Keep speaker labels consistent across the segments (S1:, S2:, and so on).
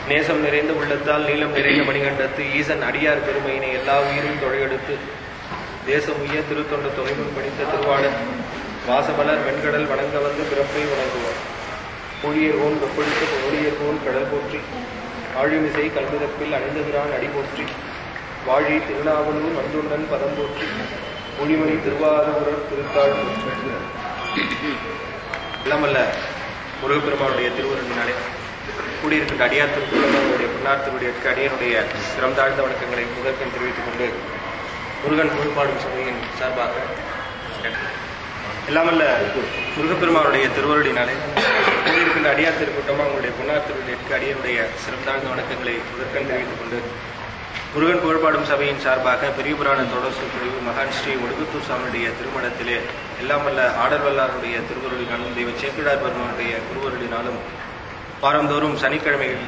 S1: நேசம் நிறைந்த உள்ளத்தால் நீளம் நிறைந்த மணிகண்டத்து ஈசன் அடியார் பெருமையினை எல்லா உயிரும் தொழையெடுத்து தேசம் உய்ய திருத்தொண்டு தொலைமுன் படித்த திருவாளர் வாசமலர் வெண்கடல் வணங்க வந்து பிறப்பை வணங்குவார் பொழியர் ஓன் வெப்பொழித்த ஒளியர் ஓன் கடல் போற்றி ஆழிமிசை கல்விதப்பில் அணிந்தகிறான் அடி போற்றி வாழி திருநாவலூர் வந்துண்ணன் பதம் போற்றி ஒளிமணி திருவாரூரர் திருத்தாள் போற்றி இளமல்ல முருகப்பெருமானுடைய திருவருளினாலே கூடியிருக்கின்ற அடியார் திருக்குள்ளவர்களுடைய பொன்னார்த்தருடைய அடியனுடைய சிரம் தாழ்ந்த வணக்கங்களை முதற்கண் தெரிவித்துக் கொண்டு முருகன் புகழ்பாடும் சபையின் சார்பாக எல்லாமல்ல முருகப்பெருமானுடைய திருவருளினாலே கூடியிருக்கின்ற அடியார் திருக்கூட்டமாக அவங்களுடைய பொன்னார் திருவுடைய அடியனுடைய சிரம் தாழ்ந்த வணக்கங்களை முதற்கண் தெரிவித்துக் கொண்டு முருகன் புகழ்பாடும் சபையின் சார்பாக பெரிய புராண தொடர் சொற்பொழிவு மகான் ஸ்ரீ ஒடுகுத்தூர் சாமியுடைய திருமணத்திலே எல்லாமல்ல ஆடர்வல்லாருடைய திருவருளினாலும் தெய்வ சேக்கிழார் பெருமானுடைய திருவருளினாலும் வாரந்தோறும் சனிக்கிழமைகள்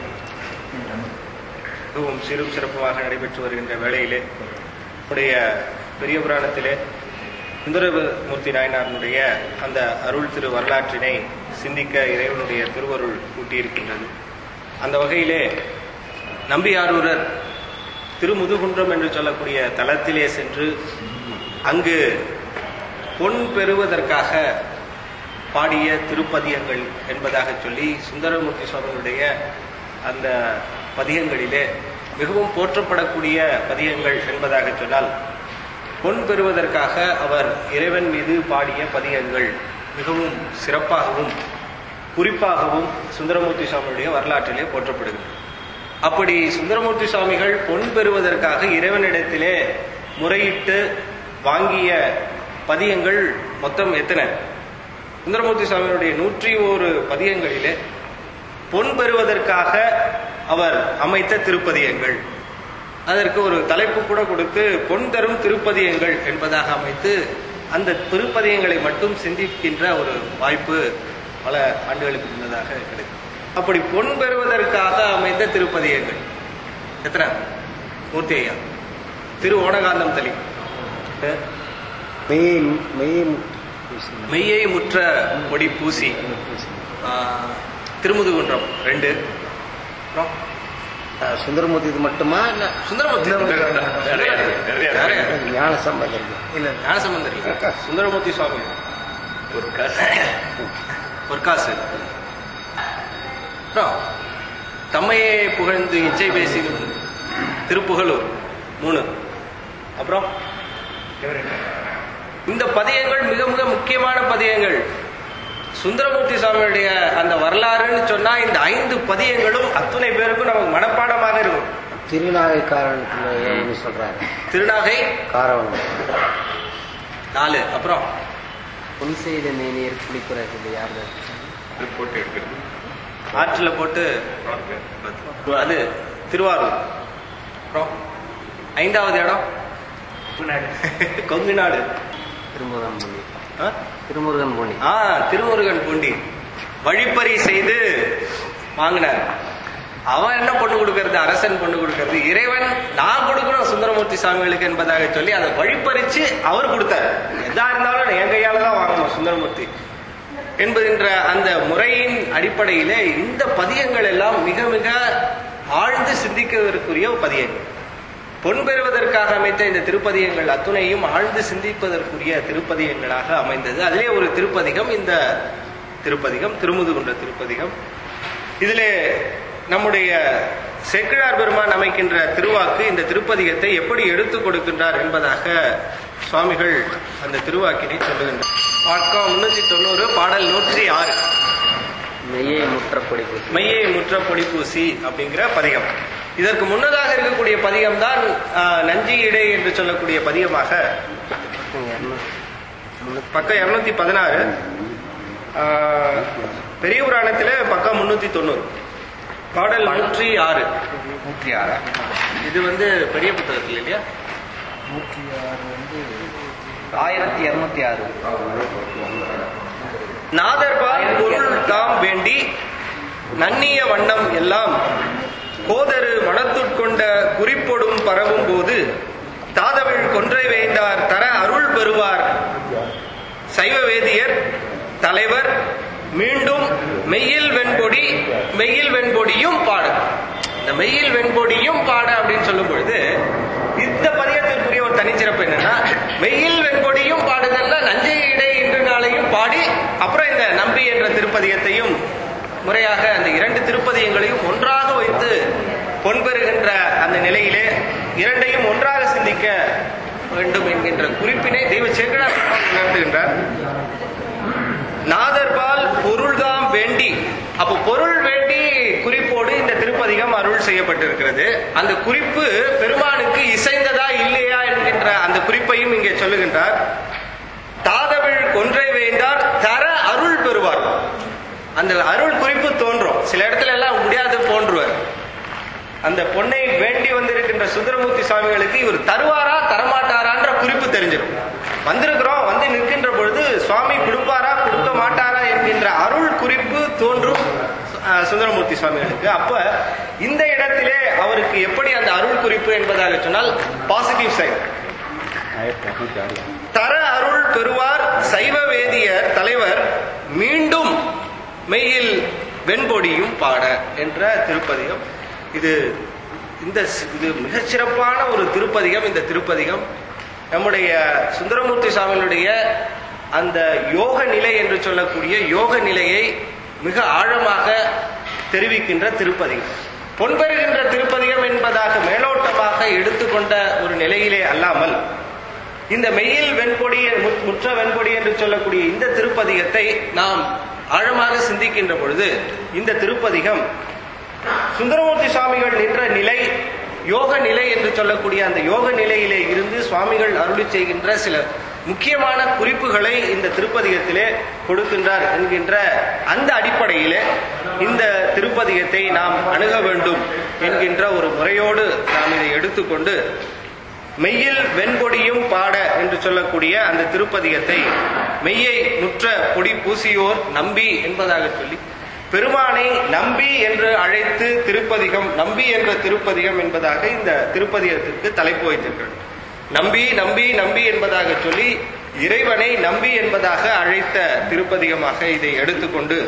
S1: மிகவும் சிறும் சிறப்புமாக நடைபெற்று வருகின்ற வேளையிலே நம்முடைய பெரிய புராணத்திலே சுந்தரமூர்த்தி நாயனாரனுடைய அந்த அருள் திரு வரலாற்றினை சிந்திக்க இறைவனுடைய திருவருள் கூட்டியிருக்கின்றது அந்த வகையிலே நம்பியாரூரர் திருமுதுகுன்றம் என்று சொல்லக்கூடிய தலத்திலே சென்று அங்கு பொன் பெறுவதற்காக பாடிய திருப்பதியங்கள் என்பதாக சொல்லி சுந்தரமூர்த்தி சுவாமிகளுடைய அந்த பதியங்களிலே மிகவும் போற்றப்படக்கூடிய பதியங்கள் என்பதாக சொன்னால் பொன் பெறுவதற்காக அவர் இறைவன் மீது பாடிய பதியங்கள் மிகவும் சிறப்பாகவும் குறிப்பாகவும் சுந்தரமூர்த்தி சுவாமியுடைய வரலாற்றிலே போற்றப்படுகிறது அப்படி சுந்தரமூர்த்தி சுவாமிகள் பொன் பெறுவதற்காக இறைவனிடத்திலே முறையிட்டு வாங்கிய பதியங்கள் மொத்தம் எத்தனை சுந்தரமூர்த்தி சுவாமியுடைய நூற்றி ஒரு பதியங்களிலே பொன் பெறுவதற்காக அவர் அமைத்த திருப்பதியங்கள் அதற்கு ஒரு தலைப்பு கூட கொடுத்து பொன் தரும் திருப்பதியங்கள் என்பதாக அமைத்து அந்த திருப்பதியங்களை மட்டும் சிந்திக்கின்ற ஒரு வாய்ப்பு பல ஆண்டுகளுக்கு முன்னதாக கிடைக்கும் அப்படி பொன் பெறுவதற்காக அமைந்த திருப்பதியங்கள் எத்தனை மூர்த்தி ஐயா திரு ஓனகாந்தம் தலி
S2: மெய்யை மெய்யை
S1: மெய்யை முற்ற பொடி பூசி ஆஹ், திருமுதுகுன்றம் ரெண்டு அப்புறம்
S2: சுந்தரமூர்த்தி இது மட்டுமா இல்ல
S1: சுந்தரமூர்த்தி நிறைய இருக்கு. நிறைய இருக்கு.
S2: ஞான சம்பந்தம்
S1: இல்ல ஞானசம்பந்தர் இல்ல சுந்தரமூர்த்தி சுவாமி ஒரு காசு ஒரு காசு அப்புறம் தம்மையே புகழ்ந்து இச்சை பேசிடும் திருப்புகழூர் மூணு அப்புறம் இந்த பதியங்கள் மிக மிக முக்கியமான பதியங்கள் சுந்தரமூர்த்தி சுவாமியுடைய அந்த வரலாறுன்னு சொன்னா இந்த ஐந்து பதியங்களும் அத்துணை பேருக்கும் நமக்கு மனப்பாடமாக இருக்கும்
S2: திருநாகை காரணத்துல ஒண்ணு சொல்றாரு
S1: திருநாகை
S2: காரணம்
S1: நாலு அப்புறம்
S3: பொன் செய்த மேனியர் குளிப்புறது யார்
S4: போட்டு எடுக்கிறது
S1: ஆற்றுல போட்டு அது திருவாரூர் அப்புறம் ஐந்தாவது இடம் கொங்கு நாடு
S3: திருமுருகன் பூண்டி
S1: ஆ?
S3: திருமுருகன் பூண்டி
S1: ஆ திருமுருகன் பூண்டி வழிப்பறி செய்து வாங்கினார் அவன் என்ன பொண்ணு கொடுக்கறது அரசன் பொண்ணு கொடுக்கறது இறைவன் நான் கொடுக்கணும் சுந்தரமூர்த்தி சாமிகளுக்கு என்பதாக சொல்லி அதை வழிப்பறிச்சு அவர் கொடுத்தார் எதா இருந்தாலும் என் கையால தான் வாங்கணும் சுந்தரமூர்த்தி என்பதுன்ற அந்த முறையின் அடிப்படையிலே இந்த பதியங்கள் எல்லாம் மிக மிக ஆழ்ந்து சிந்திக்கதற்குரிய பதியங்கள் பொன் பெறுவதற்காக அமைத்த இந்த திருப்பதியங்கள் அத்துணையும் ஆழ்ந்து சிந்திப்பதற்குரிய திருப்பதியங்களாக அமைந்தது அதிலே ஒரு திருப்பதிகம் இந்த திருப்பதிகம் திருமுதுகுன்ற திருப்பதிகம் இதிலே நம்முடைய செக்கிழார் பெருமான் அமைக்கின்ற திருவாக்கு இந்த திருப்பதிகத்தை எப்படி எடுத்துக் கொடுக்கின்றார் என்பதாக சுவாமிகள் அந்த திருவாக்கினை சொல்லுகின்றார் பக்கம் முன்னூத்தி தொண்ணூறு பாடல் நூற்றி ஆறு
S3: மெய்யை முற்ற பொடிப்பு
S1: மையை முற்ற பொடி பூசி அப்படிங்கிற பதிகம் இதற்கு முன்னதாக இருக்கக்கூடிய பதிகம் தான் நஞ்சி இடை என்று சொல்லக்கூடிய பதிகமாக பக்கம் இருநூத்தி பதினாறு பெரிய புராணத்துல பக்கம் முன்னூத்தி தொண்ணூறு பாடல் நூற்றி ஆறு
S4: நூற்றி ஆறு
S1: இது வந்து பெரிய புத்தகத்தில் இல்லையா
S4: ஆயிரத்தி இருநூத்தி ஆறு
S1: நாதர்பால் பொருள் தாம் வேண்டி நன்னிய வண்ணம் எல்லாம் கோதரு மனத்துட்கொண்ட குறிப்பொடும் பரவும் போது தாதவிழ் கொன்றை வேந்தார் தர அருள் பெறுவார் சைவ வேதியர் தலைவர் மீண்டும் மெய்யில் வெண்பொடி மெய்யில் வெண்பொடியும் பாடு இந்த மெய்யில் வெண்பொடியும் பாட அப்படின்னு சொல்லும் பொழுது இந்த பதியத்திற்குரிய ஒரு தனிச்சிறப்பு என்னன்னா மெய்யில் வெண்பொடியும் பாடுதல்ல நஞ்சை இடை இன்று நாளையும் பாடி அப்புறம் இந்த நம்பி என்ற திருப்பதியத்தையும் முறையாக அந்த இரண்டு திருப்பதியங்களையும் ஒன்றாக வைத்து பொன்பெறுகின்ற அந்த நிலையிலே இரண்டையும் ஒன்றாக சிந்திக்க வேண்டும் என்கின்ற குறிப்பினை தெய்வ சேக்கடா உணர்த்துகின்றார் நாதர்பால் பொருள்தாம் வேண்டி அப்போ பொருள் வேண்டி குறிப்போடு இந்த திருப்பதிகம் அருள் செய்யப்பட்டிருக்கிறது அந்த குறிப்பு பெருமானுக்கு இசைந்ததா இல்லையா என்கின்ற அந்த குறிப்பையும் இங்கே சொல்லுகின்றார் தாதவிழ் கொன்றை வேண்டார் தர அருள் பெறுவார் அந்த அருள் குறிப்பு தோன்றும் சில இடத்துல எல்லாம் முடியாது போன்றுவர் அந்த பொண்ணை வேண்டி வந்திருக்கின்ற சுந்தரமூர்த்தி சுவாமிகளுக்கு இவர் தருவாரா தரமாட்டாரான்ற குறிப்பு தெரிஞ்சிடும் வந்திருக்கிறோம் வந்து நிற்கின்ற பொழுது சுவாமி கொடுப்பாரா கொடுக்க மாட்டாரா என்கின்ற அருள் குறிப்பு தோன்றும் அஹ், சுந்தரமூர்த்தி சுவாமிகளுக்கு அப்ப இந்த இடத்திலே அவருக்கு எப்படி அந்த அருள் குறிப்பு என்பதாக சொன்னால் பாசிட்டிவ் சைட் தர அருள் பெறுவார் சைவ வேதியர் தலைவர் மீண்டும் மெய்யில் வெண்பொடியும் பாட என்ற திருப்பதிகம் இது இந்த சி- இது மிகச் சிறப்பான ஒரு திருப்பதிகம் இந்த திருப்பதிகம் நம்முடைய சுந்தரமூர்த்தி சுவாமிகளுடைய அந்த யோக நிலை என்று சொல்லக்கூடிய யோக நிலையை மிக ஆழமாக தெரிவிக்கின்ற திருப்பதிகம் பொன்பெறுகின்ற திருப்பதிகம் என்பதாக மேலோட்டமாக எடுத்துக்கொண்ட ஒரு நிலையிலே அல்லாமல் இந்த மெய்யில் வெண்பொடி மு- முற்ற வெண்பொடி என்று சொல்லக்கூடிய இந்த திருப்பதிகத்தை நாம் ஆழமாக சிந்திக்கின்ற பொழுது இந்த திருப்பதிகம் சுந்தரமூர்த்தி சுவாமிகள் நின்ற நிலை யோக நிலை என்று சொல்லக்கூடிய அந்த யோக நிலையிலே இருந்து சுவாமிகள் அருளி செய்கின்ற சில முக்கியமான குறிப்புகளை இந்த திருப்பதிகத்திலே கொடுக்கின்றார் என்கின்ற அந்த அடிப்படையிலே இந்த திருப்பதிகத்தை நாம் அணுக வேண்டும் என்கின்ற ஒரு முறையோடு நாம் இதை எடுத்துக்கொண்டு மெய்யில் வெண்பொடியும் பாட என்று சொல்லக்கூடிய அந்த திருப்பதிகத்தை மெய்யை முற்ற பொடி பூசியோர் நம்பி என்பதாக சொல்லி பெருமானை நம்பி என்று அழைத்து திருப்பதிகம் நம்பி என்ற திருப்பதிகம் என்பதாக இந்த திருப்பதிகத்திற்கு தலைப்பு வைத்திருக்கிறது நம்பி நம்பி நம்பி என்பதாக சொல்லி இறைவனை நம்பி என்பதாக அழைத்த திருப்பதிகமாக இதை எடுத்துக்கொண்டு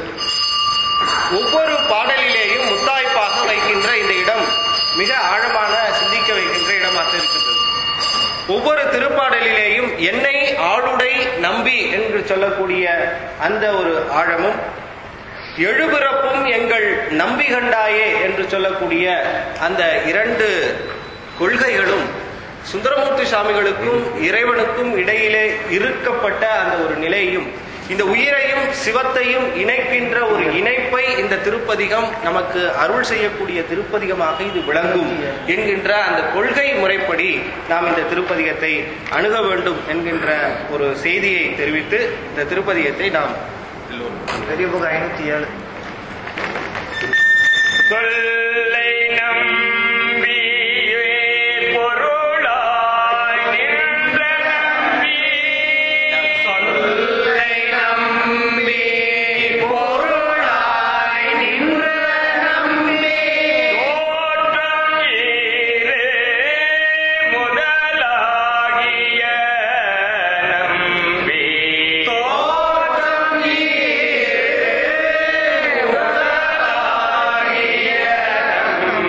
S1: ஒவ்வொரு பாடலிலேயும் முத்தாய்ப்பாக வைக்கின்ற இந்த இடம் மிக ஆழமான சிந்திக்க வைக்கின்ற இடமாக இருக்கின்றது ஒவ்வொரு திருப்பாடலிலேயும் என்னை ஆளுடை நம்பி என்று சொல்லக்கூடிய அந்த ஒரு ஆழமும் எழுபிறப்பும் எங்கள் நம்பி கண்டாயே என்று சொல்லக்கூடிய அந்த இரண்டு கொள்கைகளும் சுந்தரமூர்த்தி சுவாமிகளுக்கும் இறைவனுக்கும் இடையிலே இருக்கப்பட்ட அந்த ஒரு நிலையும் இந்த உயிரையும் சிவத்தையும் இணைக்கின்ற ஒரு இணைப்பை இந்த திருப்பதிகம் நமக்கு அருள் செய்யக்கூடிய திருப்பதிகமாக இது விளங்கும் என்கின்ற அந்த கொள்கை முறைப்படி நாம் இந்த திருப்பதிகத்தை அணுக வேண்டும் என்கின்ற ஒரு செய்தியை தெரிவித்து இந்த திருப்பதிகத்தை நாம் எல்லோரும்
S2: பெரிய புக் ஐநூத்தி ஏழு
S5: சொல்லை நம்பியே பொருளாய் நின்ற நம்பி சொல்லை நம்பி பொருளாய் நின்ற நம்பி தோற்றம் ஈரே முதலாகிய நம்பி தோற்றம் ஈரே முதலாகிய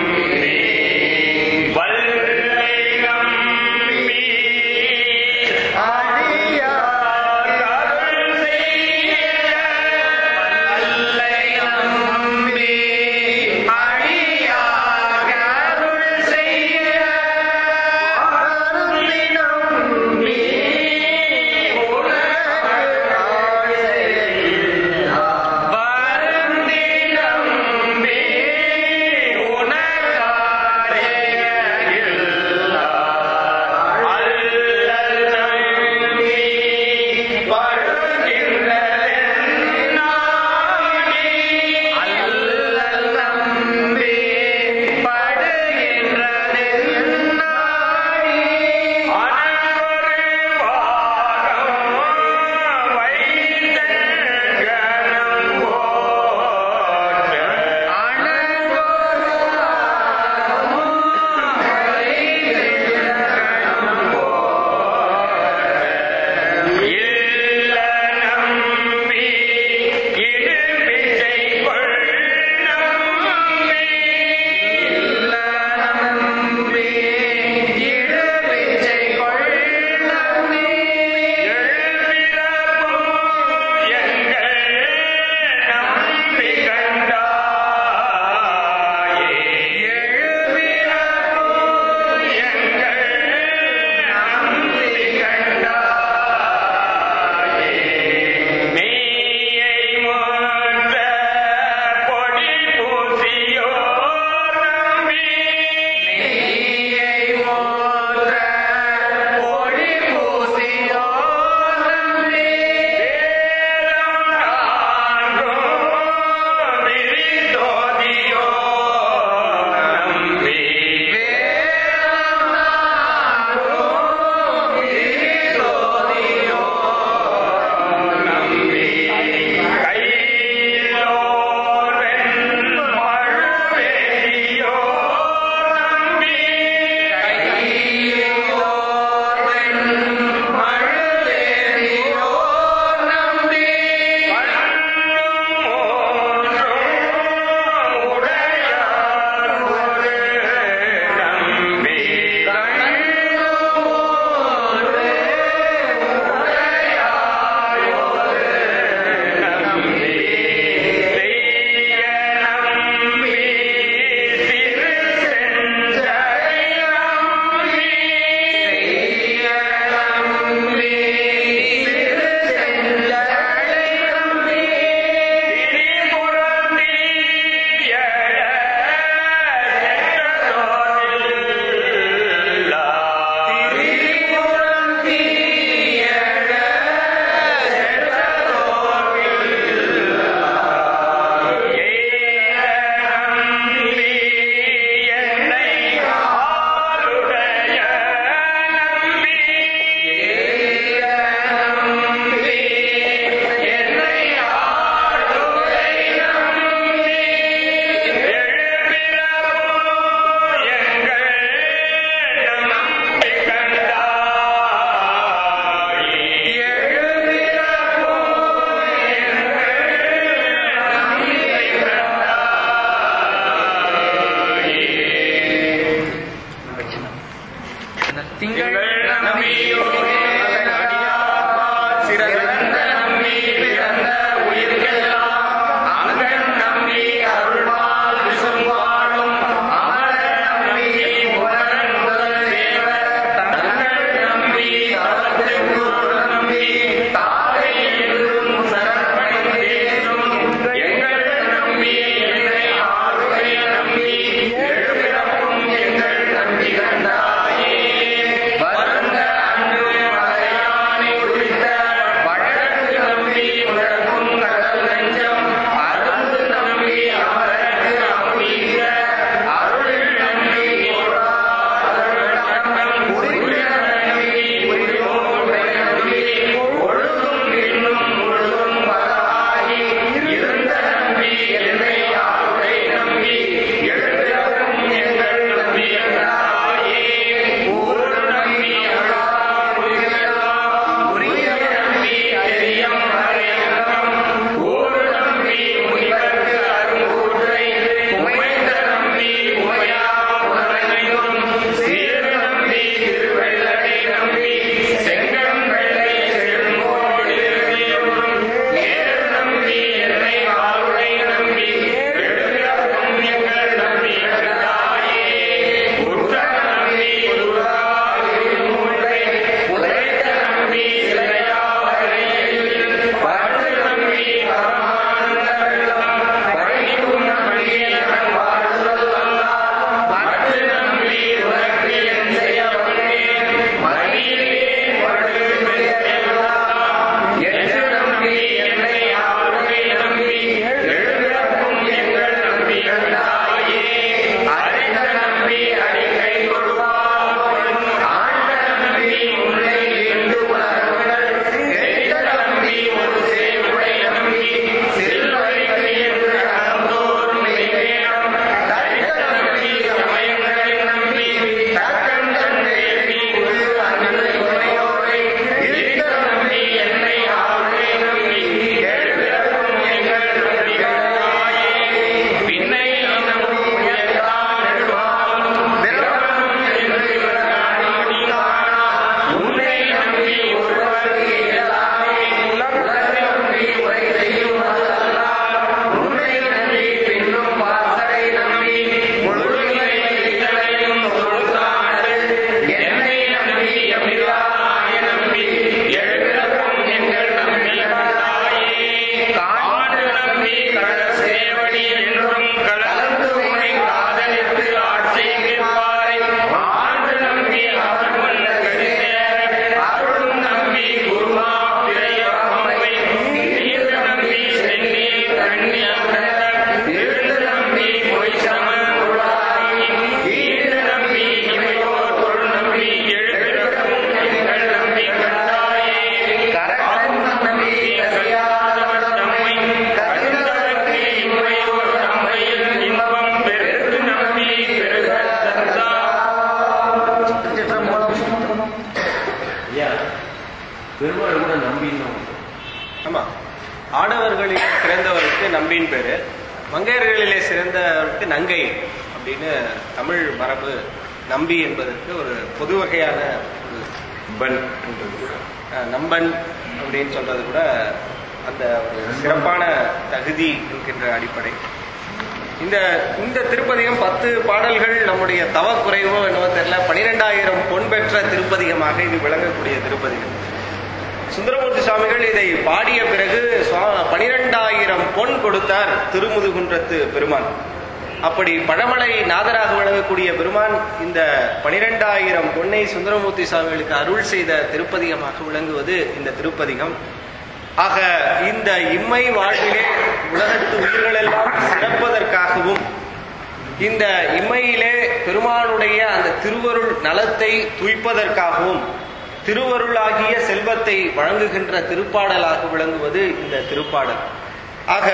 S1: நம்பின்னு பேரு மங்கையர்களிலே சிறந்தவருக்கு நங்கை அப்படின்னு தமிழ் மரபு நம்பி என்பதற்கு ஒரு பொது வகையான ஒரு
S5: பன் என்றது கூட
S1: அஹ், நம்பன் அப்படின்னு சொல்றது கூட அந்த ஒரு சிறப்பான தகுதி என்கின்ற அடிப்படை இந்த இந்த திருப்பதிகம் பத்து பாடல்கள் நம்முடைய தவ குறைவோ என்னவோ தெரியல பனிரெண்டாயிரம் பொன் பெற்ற திருப்பதிகமாக இது விளங்கக்கூடிய திருப்பதிகம் சுந்தரமூர்த்தி சுவாமிகள் இதை பாடிய பிறகு பனிரெண்டாயிரம் பொன் கொடுத்தார் திருமுதுகுன்றத்து பெருமான் அப்படி பழமலை நாதராக விளங்கக்கூடிய பெருமான் இந்த பனிரெண்டாயிரம் பொன்னை சுந்தரமூர்த்தி சுவாமிகளுக்கு அருள் செய்த திருப்பதிகமாக விளங்குவது இந்த திருப்பதிகம் ஆக இந்த இம்மை வாழ்விலே உலகத்து உயிர்களெல்லாம் சிறப்பதற்காகவும் இந்த இம்மையிலே பெருமானுடைய அந்த திருவருள் நலத்தை துய்ப்பதற்காகவும் திருவருளாகிய செல்வத்தை வழங்குகின்ற திருப்பாடலாக விளங்குவது இந்த திருப்பாடல் ஆக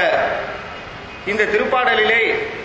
S1: இந்த திருப்பாடலிலே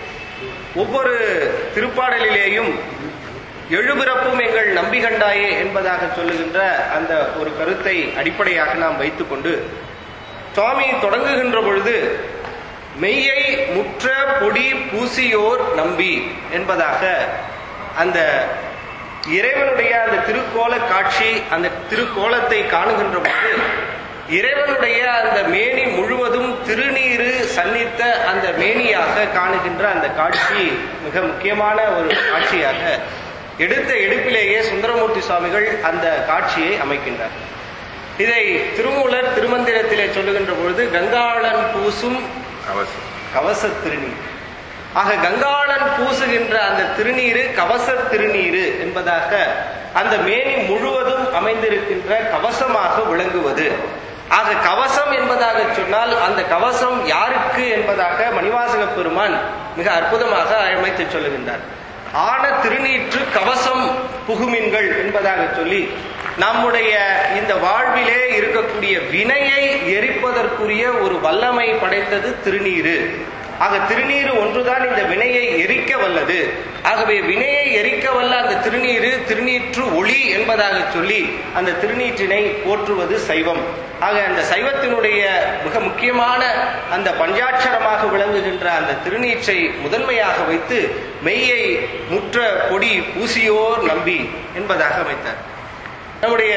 S1: ஒவ்வொரு திருப்பாடலிலேயும் எழுபிறப்பும் எங்கள் நம்பி கண்டாயே என்பதாக சொல்லுகின்ற அந்த ஒரு கருத்தை அடிப்படையாக நாம் வைத்துக்கொண்டு சுவாமி தொடங்குகின்ற பொழுது மெய்யை முற்ற பொடி பூசியோர் நம்பி என்பதாக அந்த இறைவனுடைய அந்த திருக்கோல காட்சி அந்த திருக்கோலத்தை காணுகின்ற போது இறைவனுடைய அந்த மேனி முழுவதும் திருநீரு சன்னித்த அந்த மேனியாக காணுகின்ற அந்த காட்சி மிக முக்கியமான ஒரு காட்சியாக எடுத்த எடுப்பிலேயே சுந்தரமூர்த்தி சுவாமிகள் அந்த காட்சியை அமைக்கின்றார் இதை திருமூலர் திருமந்திரத்திலே சொல்லுகின்ற பொழுது கங்காளன் பூசும்
S5: அவசியம்
S1: கவச திருநீர் ஆக கங்காளன் பூசுகின்ற அந்த திருநீரு கவச திருநீரு என்பதாக அந்த மேனி முழுவதும் அமைந்திருக்கின்ற கவசமாக விளங்குவது ஆக கவசம் என்பதாக சொன்னால் அந்த கவசம் யாருக்கு என்பதாக மணிவாசக பெருமான் மிக அற்புதமாக அமைத்து சொல்லுகின்றார் ஆன திருநீற்று கவசம் புகுமின்கள் என்பதாக சொல்லி நம்முடைய இந்த வாழ்விலே இருக்கக்கூடிய வினையை எரிப்பதற்குரிய ஒரு வல்லமை படைத்தது திருநீரு ஆக திருநீரு ஒன்றுதான் இந்த வினையை எரிக்க வல்லது ஆகவே வினையை எரிக்க வல்ல அந்த திருநீரு திருநீற்று ஒளி என்பதாக சொல்லி அந்த திருநீற்றினை போற்றுவது சைவம் ஆக அந்த சைவத்தினுடைய மிக முக்கியமான அந்த பஞ்சாட்சரமாக விளங்குகின்ற அந்த திருநீற்றை முதன்மையாக வைத்து மெய்யை முற்ற பொடி பூசியோர் நம்பி என்பதாக அமைத்தார் நம்முடைய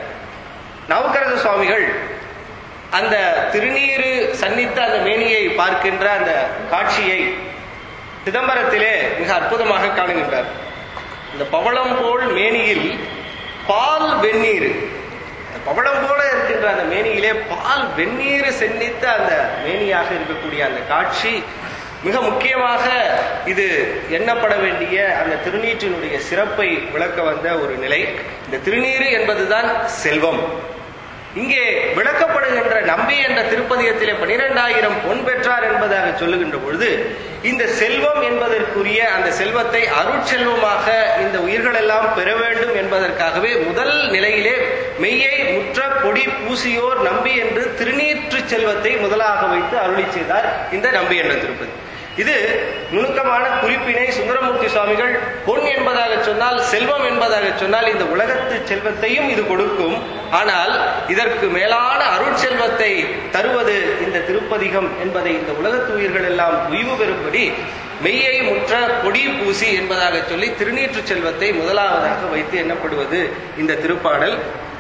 S1: நவக்கரச சுவாமிகள் அந்த திருநீரு சன்னித்த அந்த மேனியை பார்க்கின்ற அந்த காட்சியை சிதம்பரத்திலே மிக அற்புதமாக காணுகின்றார் இந்த பவளம் போல் மேனியில் பால் வெந்நீர் இந்த பவளம் போல இருக்கின்ற அந்த மேனியிலே பால் வெந்நீர் சென்னித்த அந்த மேனியாக இருக்கக்கூடிய அந்த காட்சி மிக முக்கியமாக இது எண்ணப்பட வேண்டிய அந்த திருநீற்றினுடைய சிறப்பை விளக்க வந்த ஒரு நிலை இந்த திருநீறு என்பதுதான் செல்வம் இங்கே விளக்கப்படுகின்ற நம்பி என்ற திருப்பதிகத்திலே பனிரெண்டாயிரம் பொன் பெற்றார் என்பதாக சொல்லுகின்ற பொழுது இந்த செல்வம் என்பதற்குரிய அந்த செல்வத்தை அருட்செல்வமாக இந்த உயிர்கள் எல்லாம் பெற வேண்டும் என்பதற்காகவே முதல் நிலையிலே மெய்யை முற்ற பொடி பூசியோர் நம்பி என்று திருநீற்று செல்வத்தை முதலாக வைத்து அருளி செய்தார் இந்த நம்பி என்ற திருப்பதி இது நுணுக்கமான குறிப்பினை சுந்தரமூர்த்தி சுவாமிகள் பொன் என்பதாக சொன்னால் செல்வம் என்பதாக சொன்னால் இந்த உலகத்து செல்வத்தையும் இது கொடுக்கும் ஆனால் இதற்கு மேலான அருட்செல்வத்தை தருவது இந்த திருப்பதிகம் என்பதை இந்த உலகத்து உயிர்கள் எல்லாம் உய்வு பெறும்படி மெய்யை முற்ற பொடி பூசி என்பதாக சொல்லி திருநீற்று செல்வத்தை முதலாவதாக வைத்து எண்ணப்படுவது இந்த திருப்பாடல்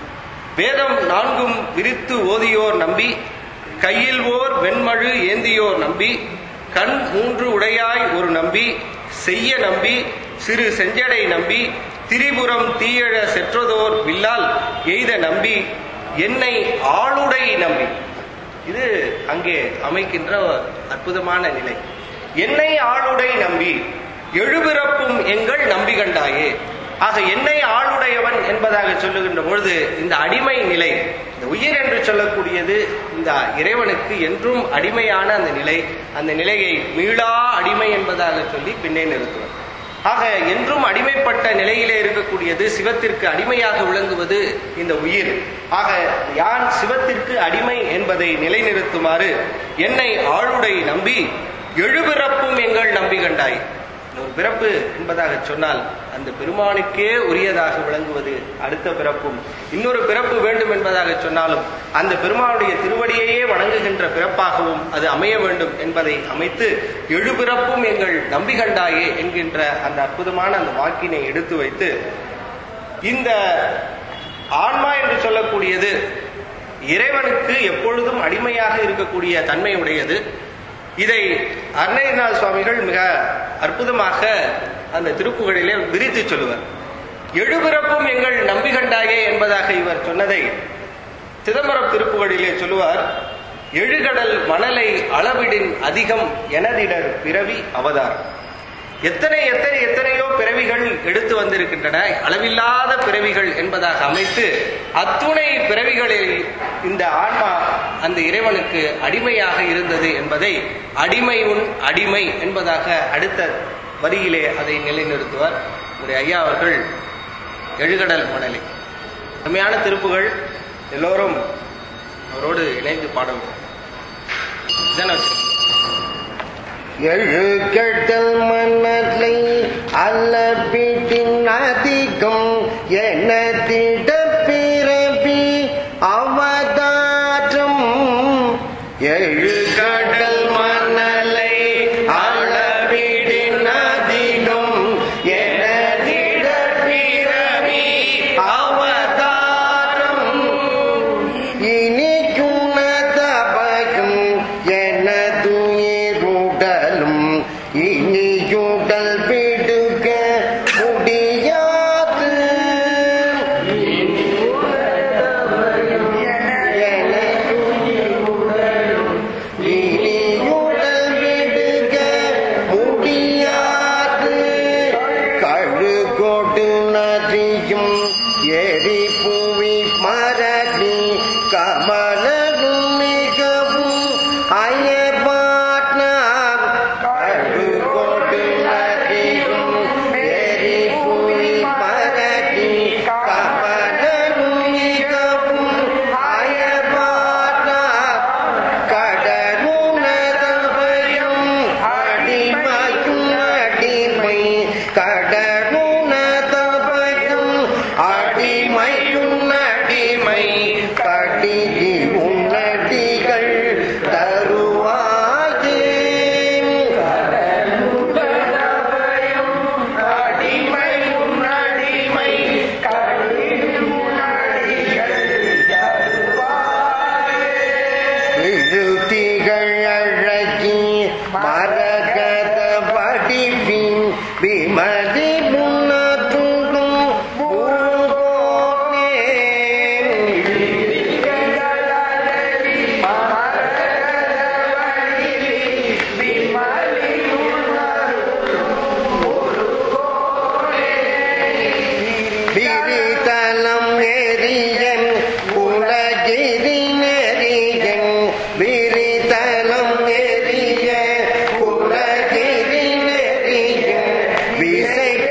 S1: வேதம் நான்கும் விரித்து ஓதியோர் நம்பி கையில் ஓர் வெண்மழு ஏந்தியோர் நம்பி கண் மூன்று உடையாய் ஒரு நம்பி செய்ய நம்பி சிறு செஞ்சடை நம்பி திரிபுரம் தீயழ செற்றதோர் வில்லால் எய்த நம்பி என்னை ஆளுடை நம்பி இது அங்கே அமைக்கின்ற அற்புதமான நிலை என்னை ஆளுடை நம்பி எழுபிறப்பும் எங்கள் நம்பி கண்டாயே ஆக என்னை ஆளுடையவன் என்பதாக சொல்லுகின்ற பொழுது இந்த அடிமை நிலை இந்த உயிர் என்று சொல்லக்கூடியது இந்த இறைவனுக்கு என்றும் அடிமையான அந்த நிலை அந்த நிலையை மீளா அடிமை என்பதாக சொல்லி பின்னே நிறுத்துவார் ஆக என்றும் அடிமைப்பட்ட நிலையிலே இருக்கக்கூடியது சிவத்திற்கு அடிமையாக விளங்குவது இந்த உயிர் ஆக யான் சிவத்திற்கு அடிமை என்பதை நிலைநிறுத்துமாறு என்னை ஆளுடை நம்பி எழுபிறப்பும் எங்கள் நம்பி கண்டாய் ஒரு பிறப்பு என்பதாக சொன்னால் அந்த பெருமானுக்கே உரியதாக விளங்குவது அடுத்த பிறப்பும் இன்னொரு பிறப்பு வேண்டும் என்பதாக சொன்னாலும் அந்த பெருமானுடைய திருவடியையே வணங்குகின்ற பிறப்பாகவும் அது அமைய வேண்டும் என்பதை அமைத்து எழுபிறப்பும் எங்கள் நம்பிகண்டாயே என்கின்ற அந்த அற்புதமான அந்த வாக்கினை எடுத்து வைத்து இந்த ஆன்மா என்று சொல்லக்கூடியது இறைவனுக்கு எப்பொழுதும் அடிமையாக இருக்கக்கூடிய தன்மை உடையது இதை அருணகிரிநாத சுவாமிகள் மிக அற்புதமாக அந்த திருப்புகளிலே விரித்து சொல்லுவார் எழுபிறப்பும் எங்கள் நம்பிகண்டாயே என்பதாக இவர் சொன்னதை சிதம்பரம் திருப்புகளிலே சொல்லுவார் எழுகடல் மணலை அளவிடின் அதிகம் எனதிடர் பிறவி அவதாரம் எத்தனை எத்தனை எத்தனையோ பிறவிகள் எடுத்து வந்திருக்கின்றன அளவில்லாத பிறவிகள் என்பதாக அமைத்து அத்துணை பிறவிகளில் இந்த ஆன்மா அந்த இறைவனுக்கு அடிமையாக இருந்தது என்பதை அடிமை உன் அடிமை என்பதாக அடுத்த வரியிலே அதை நிலைநிறுத்துவார் நம்முடைய ஐயா அவர்கள் எழுகடல் மணலை அருமையான திருப்புகள் எல்லோரும் அவரோடு இணைந்து பாடுவோம் இதானே வச்சிருக்கீங்க
S2: எழுகடல் மணலை அளவிடின் அதிகம் எனதிட பிறவி அவதாரம் எழுகடல் மணலை அளவிடின் அதிகம் எனதிட பிறவி அவதாரம் இனியுனதபயம் எனதுயிருடலும் இனியுடல் விடுக முடியாது இனியுடல் விடுக முடியாது கழுகொடு நதியும் எரி புவி மரணி கமலனும் மிகவும் அயர்பாட்னார் கழுகொடு நதியும் எரி புவி மரணி கமலனும் மிகவும் அயர்பாட்னார் கடலுணதபயம் அடிமையும் அடிமை கடலுணதபயம் அடிமையும் அடிமை கடிகி உன்னடிகள் தருவாயே அடிமையும் அடிமை விழுத்திகள் அழகி மரகத வடிவின் விமதி முன்னதுடும் பூங்கோனே. விரிதலம் எரியன் உலகிரி நெறியன் விரிதலம் எரிய உலகிரி நெறியன் விசை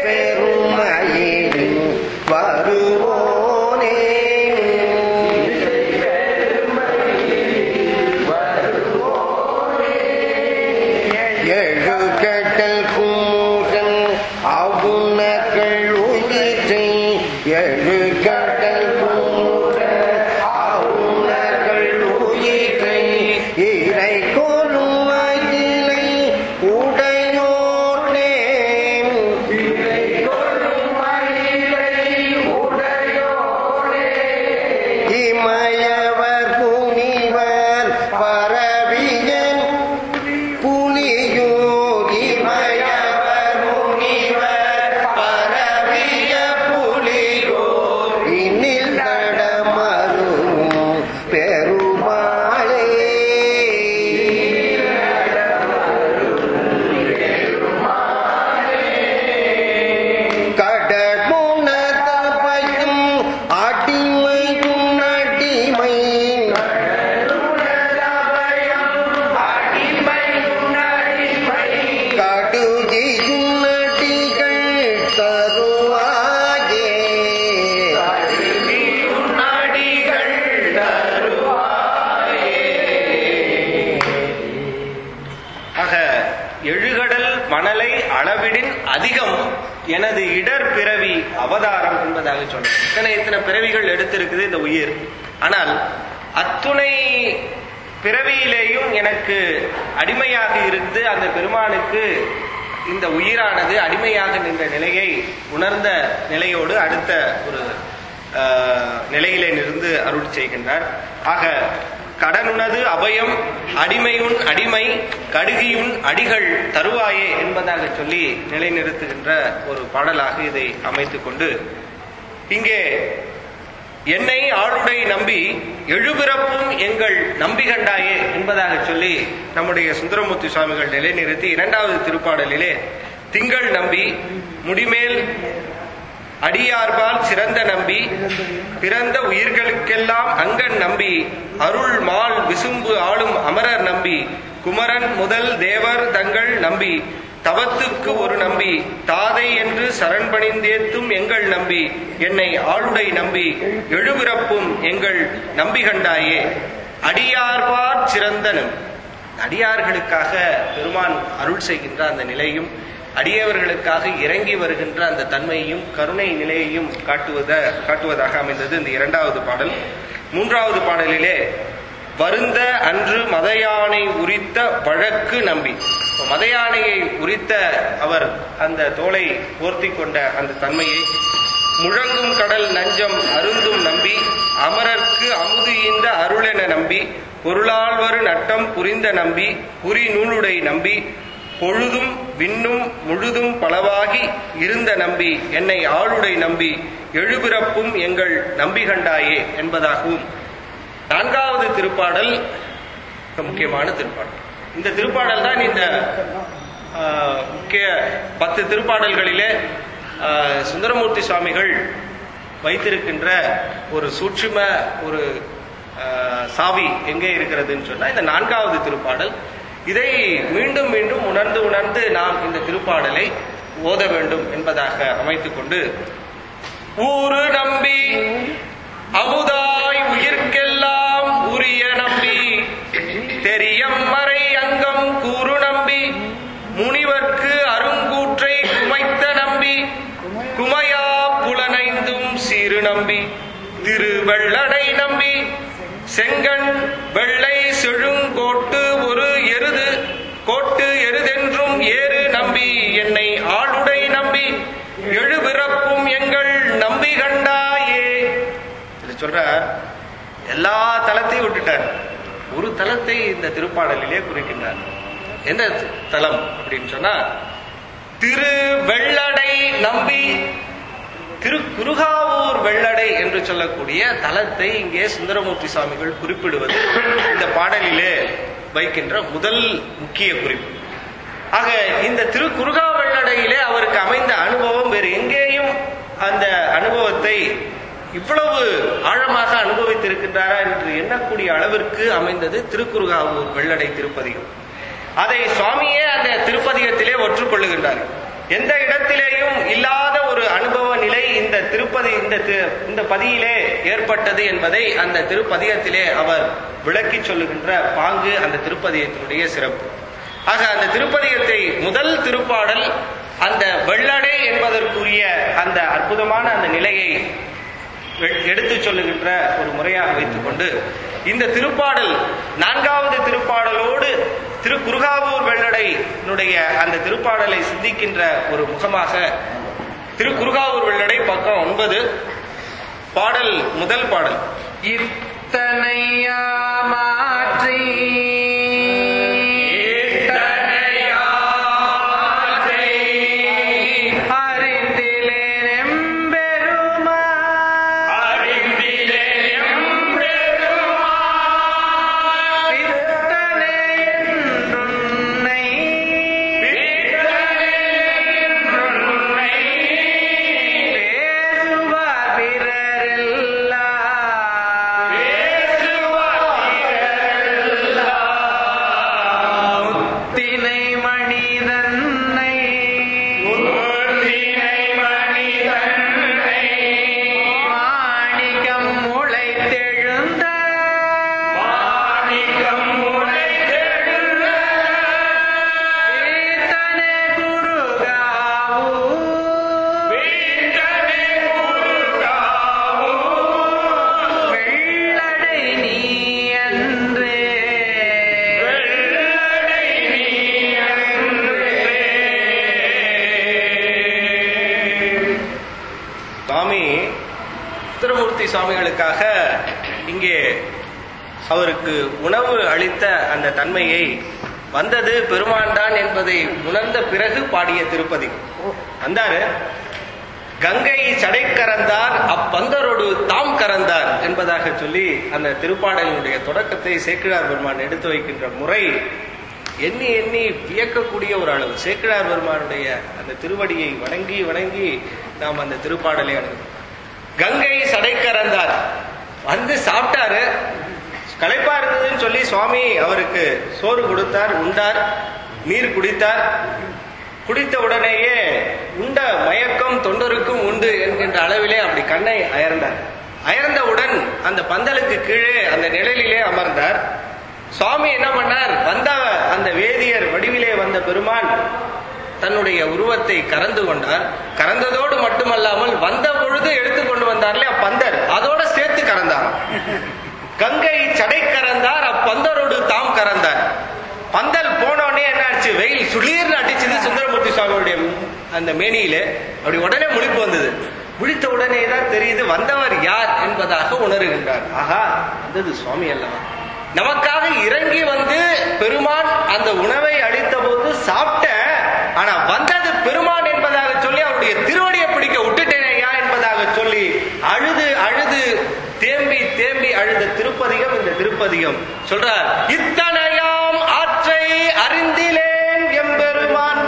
S1: அனலை அளவிடின் அதிகம் எனது இடர் பிறவி அவதாரம் என்பதாக சொன்னார் இத்தனை இத்தனை பிறவிகள் எடுத்திருக்குது இந்த உயிர் ஆனால் அத்துணை பிறவியிலேயும் எனக்கு அடிமையாக இருந்து அந்த பெருமானுக்கு இந்த உயிரானது அடிமையாக நின்ற நிலையை உணர்ந்த நிலையோடு அடுத்த ஒரு ஆஹ், நிலையிலே இருந்து அருள் செய்கின்றார் ஆக கடனுனது அபயம் அடிமையுன் அடிமை கடுகியுன் அடிகள் தருவாயே என்பதாக சொல்லி நிலைநிறுத்துகின்ற ஒரு பாடலாக இதை அமைத்துக் கொண்டு இங்கே என்னை ஆளுடை நம்பி எழுபிறப்பும் எங்கள் நம்பி கண்டாயே என்பதாக சொல்லி நம்முடைய சுந்தரமூர்த்தி சுவாமிகள் நிலைநிறுத்தி இரண்டாவது திருப்பாடலிலே திங்கள் நம்பி முடிமேல் அடியார்பால் சிறந்த நம்பி பிறந்த உயிர்களுக்கெல்லாம் அங்கன் நம்பி அருள் மால் விசும்பு ஆளும் அமரர் நம்பி குமரன் முதல் தேவர் தங்கள் நம்பி தவத்துக்கு ஒரு நம்பி தாதை என்று சரண்பணிந்தேத்தும் எங்கள் நம்பி என்னை ஆளுடை நம்பி எழுபிறப்பும் எங்கள் நம்பி கண்டாயே அடியார்பார் சிறந்த நம்பி அடியார்களுக்காக பெருமான் அருள் செய்கின்ற அந்த நிலையும் அடியவர்களுக்காக இறங்கி வருகின்ற அந்த தன்மையையும் கருணை நிலையையும் காட்டுவத காட்டுவதாக அமைந்தது இந்த இரண்டாவது பாடல் மூன்றாவது பாடலிலே வருந்த அன்று மதயானை உரித்த வழக்கு நம்பி இப்ப மதயானையை உரித்த அவர் அந்த தோலை போர்த்தி கொண்ட அந்த தன்மையை முழங்கும் கடல் நஞ்சம் அருந்தும் நம்பி அமரர்க்கு அமுது ஈந்த அருளென நம்பி பொருளாழ்வரு நட்டம் புரிந்த நம்பி புரி நூலுடை நம்பி பொழுதும் விண்ணும் முழுதும் பலவாகி இருந்த நம்பி என்னை ஆளுடை நம்பி எழுபிறப்பும் எங்கள் நம்பி கண்டாயே என்பதாகவும் நான்காவது திருப்பாடல் மிக முக்கியமான திருப்பாடல் இந்த திருப்பாடல் தான் இந்த ஆஹ், முக்கிய பத்து திருப்பாடல்களிலே ஆஹ், சுந்தரமூர்த்தி சுவாமிகள் வைத்திருக்கின்ற ஒரு சூட்சும ஒரு ஆஹ், சாவி எங்கே இருக்கிறதுன்னு சொன்னா இந்த நான்காவது திருப்பாடல் இதை மீண்டும் மீண்டும் உணர்ந்து உணர்ந்து நாம் இந்த திருப்பாடலை ஓத வேண்டும் என்பதாக அமைத்துக் கொண்டு ஊரு நம்பி அமுதாய் உயிர்க்கெல்லாம் உரிய நம்பி தெரியம் மறை அங்கம் கூறு நம்பி முனிவர்க்கு அருங்கூற்றை குமைத்த நம்பி குமையா புலனைந்தும் சீரு நம்பி திருவள்ளடை நம்பி செங்கண் வெள்ளை செழுங்கோட்டு ஒரு எருது கோட்டு எருதென்றும் ஏறு நம்பி என்னை ஆளுடை நம்பி எழுபிறப்பும் எங்கள் நம்பி கண்டாயே இது சொல்ற எல்லா தலத்தையும் விட்டுட்டார் ஒரு தலத்தை இந்த திருப்பாடலிலே குறிக்கின்றார் என்ன தலம் அப்படின்னு சொன்னா திரு வெள்ளடை நம்பி திரு குருகாவூர் வெள்ளடை என்று சொல்லக்கூடிய தலத்தை இங்கே சுந்தரமூர்த்தி சுவாமிகள் குறிப்பிடுவது இந்த பாடலிலே வைக்கின்ற முதல் முக்கிய குறிப்பு ஆக இந்த திரு குருகா வெள்ளடையிலே அவருக்கு அமைந்த அனுபவம் வேறு எங்கேயும் அந்த அனுபவத்தை இவ்வளவு ஆழமாக அனுபவித்திருக்கின்றாரா என்று எண்ணக்கூடிய அளவிற்கு அமைந்தது திருக்குறுகாவூர் வெள்ளடை திருப்பதிகம் அதை சுவாமியே அந்த திருப்பதிகத்திலே ஒற்றுக்கொள்ளுகின்றார் எந்த இடத்திலேயும் இல்லாத ஒரு அனுபவ நிலை இந்த திருப்பதி இந்த தி- இந்த பதியிலே ஏற்பட்டது என்பதை அந்த திருப்பதிகத்திலே அவர் விளக்கி சொல்லுகின்ற பாங்கு அந்த திருப்பதிகத்தினுடைய சிறப்பு ஆக அந்த திருப்பதிகத்தை முதல் திருப்பாடல் அந்த வெள்ளடை என்பதற்குரிய அந்த அற்புதமான அந்த நிலையை எ- எடுத்துச் சொல்லுகின்ற ஒரு முறையாக வைத்துக்கொண்டு இந்த திருப்பாடல் நான்காவது திருப்பாடலோடு திரு குருகாவூர் வெள்ளடையினுடைய அந்த திருப்பாடலை சிந்திக்கின்ற ஒரு முகமாக திரு குருகாவூர் வெள்ளடை பக்கம் ஒன்பது பாடல் முதல் பாடல்
S2: இத்தனையா மாற்றி அறிந்திலேன் எம்பெருமான். பித்தனே என்றுன்னை பேசுவார் பிறரெல்லாம்
S1: சுந்தரமூர்த்தி சுவாமிகளுக்காக இங்கே அவருக்கு உணவு அளித்த அந்த தன்மையை வந்தது பெருமான் தான் என்பதை உணர்ந்த பிறகு பாடிய திருப்பதி வந்தாரு கங்கை சடை கறந்தார் அப்பந்தரோடு தாம் கறந்தார் என்பதாக சொல்லி அந்த திருப்பாடலினுடைய தொடக்கத்தை சேக்கிழார் பெருமான் எடுத்து வைக்கின்ற முறை எண்ணி எண்ணி வியக்கக்கூடிய ஒரு அளவு சேக்கிழார் பெருமானுடைய அந்த திருவடியை வணங்கி வணங்கி நாம் அந்த திருப்பாடலை அணுகிறோம் கங்கை சடை கறந்தார் வந்து சாப்பிட்டாரு களைப்பா இருந்ததுன்னு சொல்லி சுவாமி அவருக்கு சோறு கொடுத்தார் உண்டார் நீர் குடித்தார் குடித்த உடனேயே உண்ட மயக்கம் தொண்டருக்கும் உண்டு என்கின்ற அளவிலே அப்படி கண்ணை அயர்ந்தார் அயர்ந்தவுடன் அந்த பந்தலுக்கு கீழே அந்த நிழலிலே அமர்ந்தார் சுவாமி என்ன பண்ணார் வந்த அந்த வேதியர் வடிவிலே வந்த பெருமான் தன்னுடைய உருவத்தை கறந்து கொண்டார் கறந்ததோடு மட்டுமல்லாமல் வந்த பொழுது எடுத்து கொண்டு வந்தார்லே அப்பந்தர் அதோட சேர்த்து கறந்தார் கங்கை சடை கறந்தார் அப்பந்தரோடு தாம் கறந்தார் பந்தல் போனோடனே என்ன ஆச்சு வெயில் சுளீர்னு அடிச்சது சுந்தரமூர்த்தி சுவாமியுடைய அந்த மேனியிலே அப்படி உடனே முழிப்பு வந்தது விழித்த உடனே தான் தெரியுது வந்தவர் யார் என்பதாக உணர்கின்றார் ஆஹா வந்தது சுவாமி அல்லவா நமக்காக இறங்கி வந்து பெருமான் அந்த உணவை அளித்த போது சாப்பிட்ட ஆனா வந்தது பெருமான் என்பதாக சொல்லி அவருடைய திருவடியை பிடிக்க விட்டுட்டேனையா என்பதாக சொல்லி அழுது அழுது தேம்பி தேம்பி அழுத திருப்பதிகம் இந்த திருப்பதிகம் சொல்றார் இத்தனையாம் ஆற்றை அறிந்திலேன் எம்பெருமான்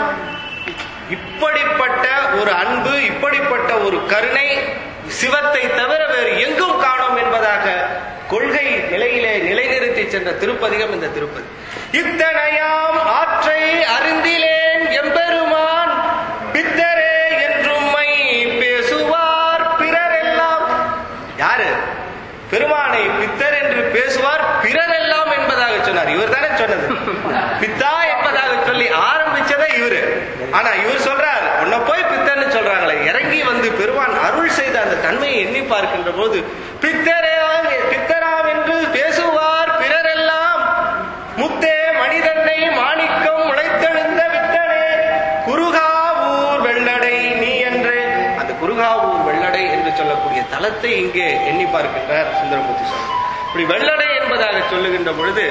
S1: இப்படிப்பட்ட ஒரு அன்பு இப்படிப்பட்ட ஒரு கருணை சிவத்தை தவிர வேறு எங்கும் காணோம் என்பதாக கொள்கை நிலையிலே நிலைநிறுத்தி சென்ற திருப்பதிகம் இந்த திருப்பதி இத்தனையாம் ஆற்றை அறிந்திலேன் எம்பெருமான் பித்தரே என்றும்மை பேசுவார் பிறரெல்லாம் யாரு பெருமானை பித்தர் என்று பேசுவார் பிறரெல்லாம் என்பதாக சொன்னார் இவர் தானே சொன்னது பித்தா என்பதாக சொல்லி ஆரம்பிச்சதே இவரு ஆனா இவர் சொல்றார் உன்னை போய் பித்தன்னு சொல்றாங்களே இறங்கி வந்து பெருமான் அருள் செய்த அந்த தன்மையை எண்ணி பார்க்கின்ற போது பித்தரே பித்தராம் என்று பேசுவார் பிறரெல்லாம் முத்தே மனிதனை மாணிக்கம் உழைத்தெழுந்த வித்தனே குருகாவூர் வெள்ளடை நீ என்று அந்த குருகாவூர் வெள்ளடை என்று சொல்லக்கூடிய தலத்தை இங்கே எண்ணி பார்க்கின்றார் சுந்தரமூர்த்தி சுவாமி இப்படி வெள்ளடை என்பதாக சொல்லுகின்ற பொழுது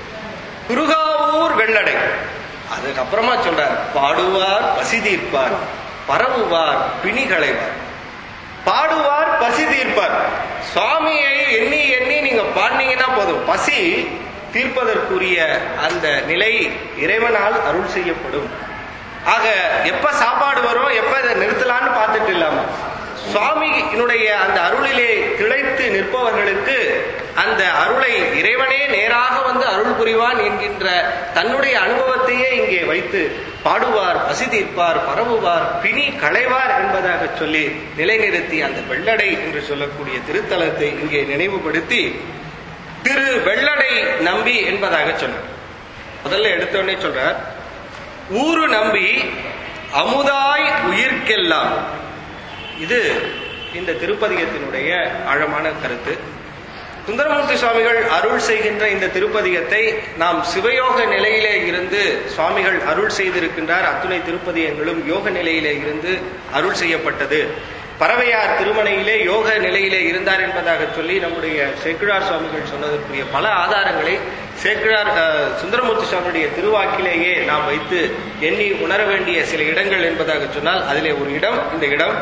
S1: குருகாவூர் வெள்ளடை அதுக்கப்புறமா சொல்றார் பாடுவார் பசி தீர்ப்பார் பரவுவார் பிணி களைவார் பாடுவார் பசி தீர்ப்பார் சுவாமியை எண்ணி எண்ணி நீங்க பாடினீங்கன்னா போதும் பசி தீர்ப்பதற்குரிய அந்த நிலை இறைவனால் அருள் செய்யப்படும் ஆக எப்ப சாப்பாடு வரும் எப்ப இதை நிறுத்தலாம்னு பார்த்துட்டு இல்லாம சுவாமியினுடைய அந்த அருளிலே திளைத்து நிற்பவர்களுக்கு அந்த அருளை இறைவனே நேராக வந்து அருள் புரிவான் என்கின்ற தன்னுடைய அனுபவத்தையே இங்கே வைத்து பாடுவார் பசி தீர்ப்பார் பரவுவார் பிணி களைவார் என்பதாக சொல்லி நிலைநிறுத்தி அந்த வெள்ளடை என்று சொல்லக்கூடிய திருத்தலத்தை இங்கே நினைவுபடுத்தி திரு வெள்ளடை நம்பி என்பதாக சொன்னார் முதல்ல எடுத்தோடனே சொல்றார் ஊரு நம்பி அமுதாய் உயிர்க்கெல்லாம் இது இந்த திருப்பதிகத்தினுடைய ஆழமான கருத்து சுந்தரமூர்த்தி சுவாமிகள் அருள் செய்கின்ற இந்த திருப்பதிகத்தை நாம் சிவயோக நிலையிலே இருந்து சுவாமிகள் அருள் செய்திருக்கின்றார் அத்துணை திருப்பதிகங்களும் யோக நிலையிலே இருந்து அருள் செய்யப்பட்டது பறவையார் திருமணையிலே யோக நிலையிலே இருந்தார் என்பதாக சொல்லி நம்முடைய சேக்கிழார் சுவாமிகள் சொன்னதற்குரிய பல ஆதாரங்களை சேக்கிழார் அஹ், சுந்தரமூர்த்தி சுவாமியுடைய திருவாக்கிலேயே நாம் வைத்து எண்ணி உணர வேண்டிய சில இடங்கள் என்பதாக சொன்னால் அதிலே ஒரு இடம் இந்த இடம்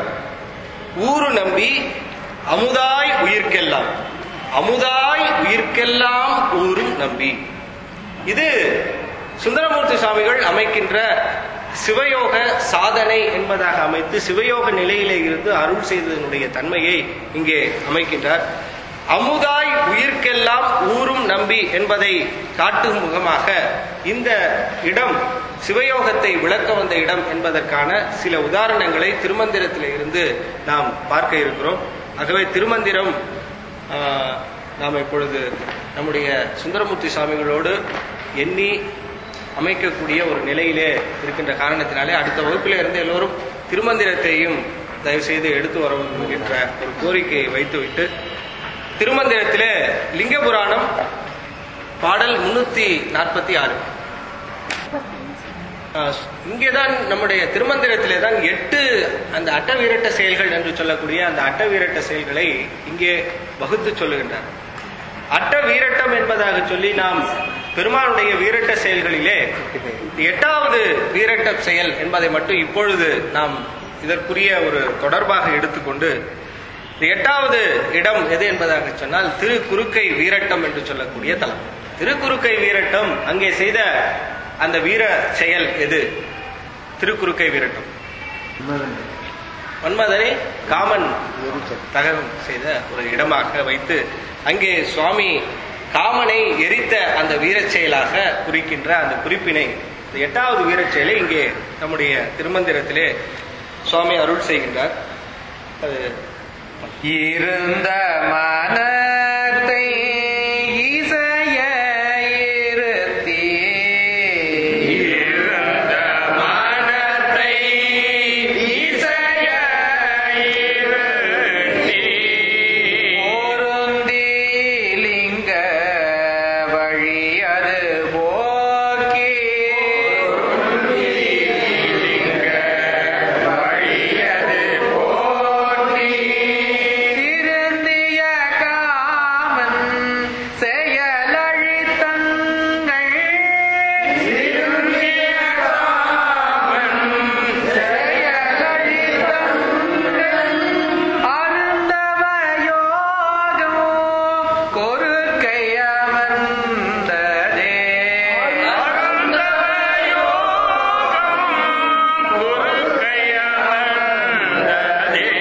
S1: ஊரு நம்பி அமுதாய் உயிர்க்கெல்லாம் அமுதாய் உயிர்க்கெல்லாம் ஊரும் நம்பி இது சுந்தரமூர்த்தி சுவாமிகள் அமைக்கின்ற சிவயோக சாதனை என்பதாக அமைத்து சிவயோக நிலையிலே இருந்து அருள் செய்ததனுடைய தன்மையை இங்கே அமைக்கின்றார் அமுதாய் உயிர்க்கெல்லாம் ஊரும் நம்பி என்பதை காட்டும் முகமாக இந்த இடம் சிவயோகத்தை விளக்க வந்த இடம் என்பதற்கான சில உதாரணங்களை திருமந்திரத்திலே இருந்து நாம் பார்க்க இருக்கிறோம் ஆகவே திருமந்திரம் ஆஹ், நாம் இப்பொழுது நம்முடைய சுந்தரமூர்த்தி சுவாமிகளோடு எண்ணி அமைக்கக்கூடிய ஒரு நிலையிலே இருக்கின்ற காரணத்தினாலே அடுத்த வகுப்பிலே இருந்து எல்லோரும் திருமந்திரத்தையும் தயவு செய்து எடுத்து வர வேண்டும் என்கின்ற ஒரு கோரிக்கையை வைத்துவிட்டு திருமந்திரத்திலே லிங்க புராணம் பாடல் முன்னூத்தி நாற்பத்தி ஆறு ஆஹ், இங்கேதான் நம்முடைய திருமந்திரத்திலே தான் எட்டு அந்த அட்ட வீரட்ட செயல்கள் என்று சொல்லக்கூடிய அந்த அட்ட வீரட்ட செயல்களை இங்கே வகுத்து சொல்லுகின்றார் அட்ட வீரட்டம் என்பதாக சொல்லி நாம் பெருமானுடைய வீரட்ட செயல்களிலே எட்டாவது வீரட்ட செயல் என்பதை மட்டும் இப்பொழுது நாம் இதற்குரிய ஒரு தொடர்பாக எடுத்துக்கொண்டு இந்த எட்டாவது இடம் எது என்பதாக சொன்னால் திருக்குறுக்கை வீரட்டம் என்று சொல்லக்கூடிய தலம் திருக்குறுக்கை வீரட்டம் அங்கே செய்த அந்த வீர செயல் எது திருக்குறுக்கை வீரட்டம் மன்மதனை காமன் தகனம் செய்த ஒரு இடமாக வைத்து அங்கே சுவாமி காமனை எரித்த அந்த வீரச் செயலாக குறிக்கின்ற அந்த குறிப்பினை இந்த எட்டாவது வீரச் செயலை இங்கே நம்முடைய திருமந்திரத்திலே சுவாமி அருள் செய்கின்றார் அது
S2: இருந்த மனத்தை இசைய இருத்தி இருந்த மனத்தை இசைய இருத்தி பொருந்தி லிங்க வழி அது போக்கி திருந்திய காமன் செயலழித்தங்கள் திருந்திய காமன் செயலழித்தங்கள் அருந்தவ யோகம் கொருக்கை அமர்ந்ததே அருந்தவ யோகம் கொருக்கை அமர்ந்ததே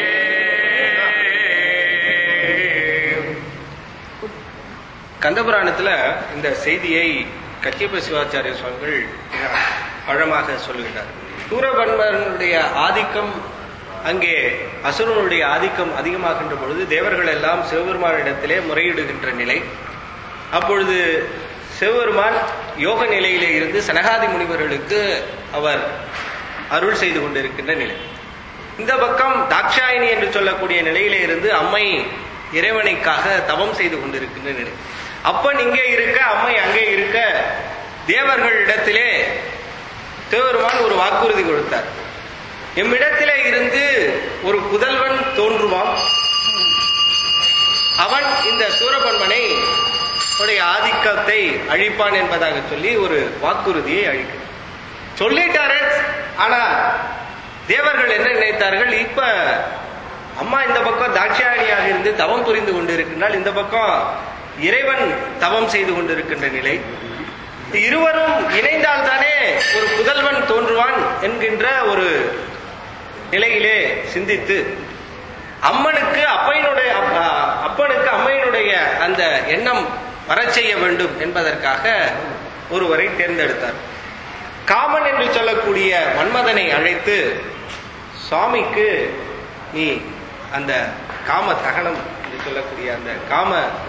S1: கந்தபுராணத்துல இந்த செய்தியை கச்சியப்ப சிவாச்சாரிய சுவாமிகள் மிக ஆழமாக சொல்லுகிறார் சூரபன்மனுடைய ஆதிக்கம் அங்கே அசுரனுடைய ஆதிக்கம் அதிகமாகின்ற பொழுது தேவர்கள் எல்லாம் சிவபெருமானிடத்திலே முறையிடுகின்ற நிலை அப்பொழுது சிவபெருமான் யோக நிலையிலே இருந்து சனகாதி முனிவர்களுக்கு அவர் அருள் செய்து கொண்டிருக்கின்ற நிலை இந்த பக்கம் தாக்ஷாயினி என்று சொல்லக்கூடிய நிலையிலே இருந்து அம்மை இறைவனைக்காக தவம் செய்து கொண்டிருக்கின்ற நிலை அப்பன் இங்கே இருக்க அம்மை அங்கே இருக்க தேவர்களிடத்திலே சிவபெருமான் ஒரு வாக்குறுதி கொடுத்தார் எம்மிடத்திலே இருந்து ஒரு புதல்வன் தோன்றுவான் அவன் இந்த சூரபன்மனை உடைய ஆதிக்கத்தை அழிப்பான் என்பதாக சொல்லி ஒரு வாக்குறுதியை அழிக்கிறார் சொல்லிட்டாரு ஆனா தேவர்கள் என்ன நினைத்தார்கள் இப்ப அம்மா இந்த பக்கம் தாட்சியாயணியாக இருந்து தவம் புரிந்து கொண்டிருக்கின்றால் இந்த பக்கம் இறைவன் தவம் செய்து கொண்டிருக்கின்ற நிலை இருவரும் இணைந்தால்தானே ஒரு புதல்வன் தோன்றுவான் என்கின்ற ஒரு நிலையிலே சிந்தித்து அம்மனுக்கு அப்பையினுடைய அப்- அப்பனுக்கு அம்மையினுடைய அந்த எண்ணம் வரச் செய்ய வேண்டும் என்பதற்காக ஒருவரை தேர்ந்தெடுத்தார் காமன் என்று சொல்லக்கூடிய மன்மதனை அழைத்து சுவாமிக்கு நீ அந்த காம தகனம் என்று சொல்லக்கூடிய அந்த காம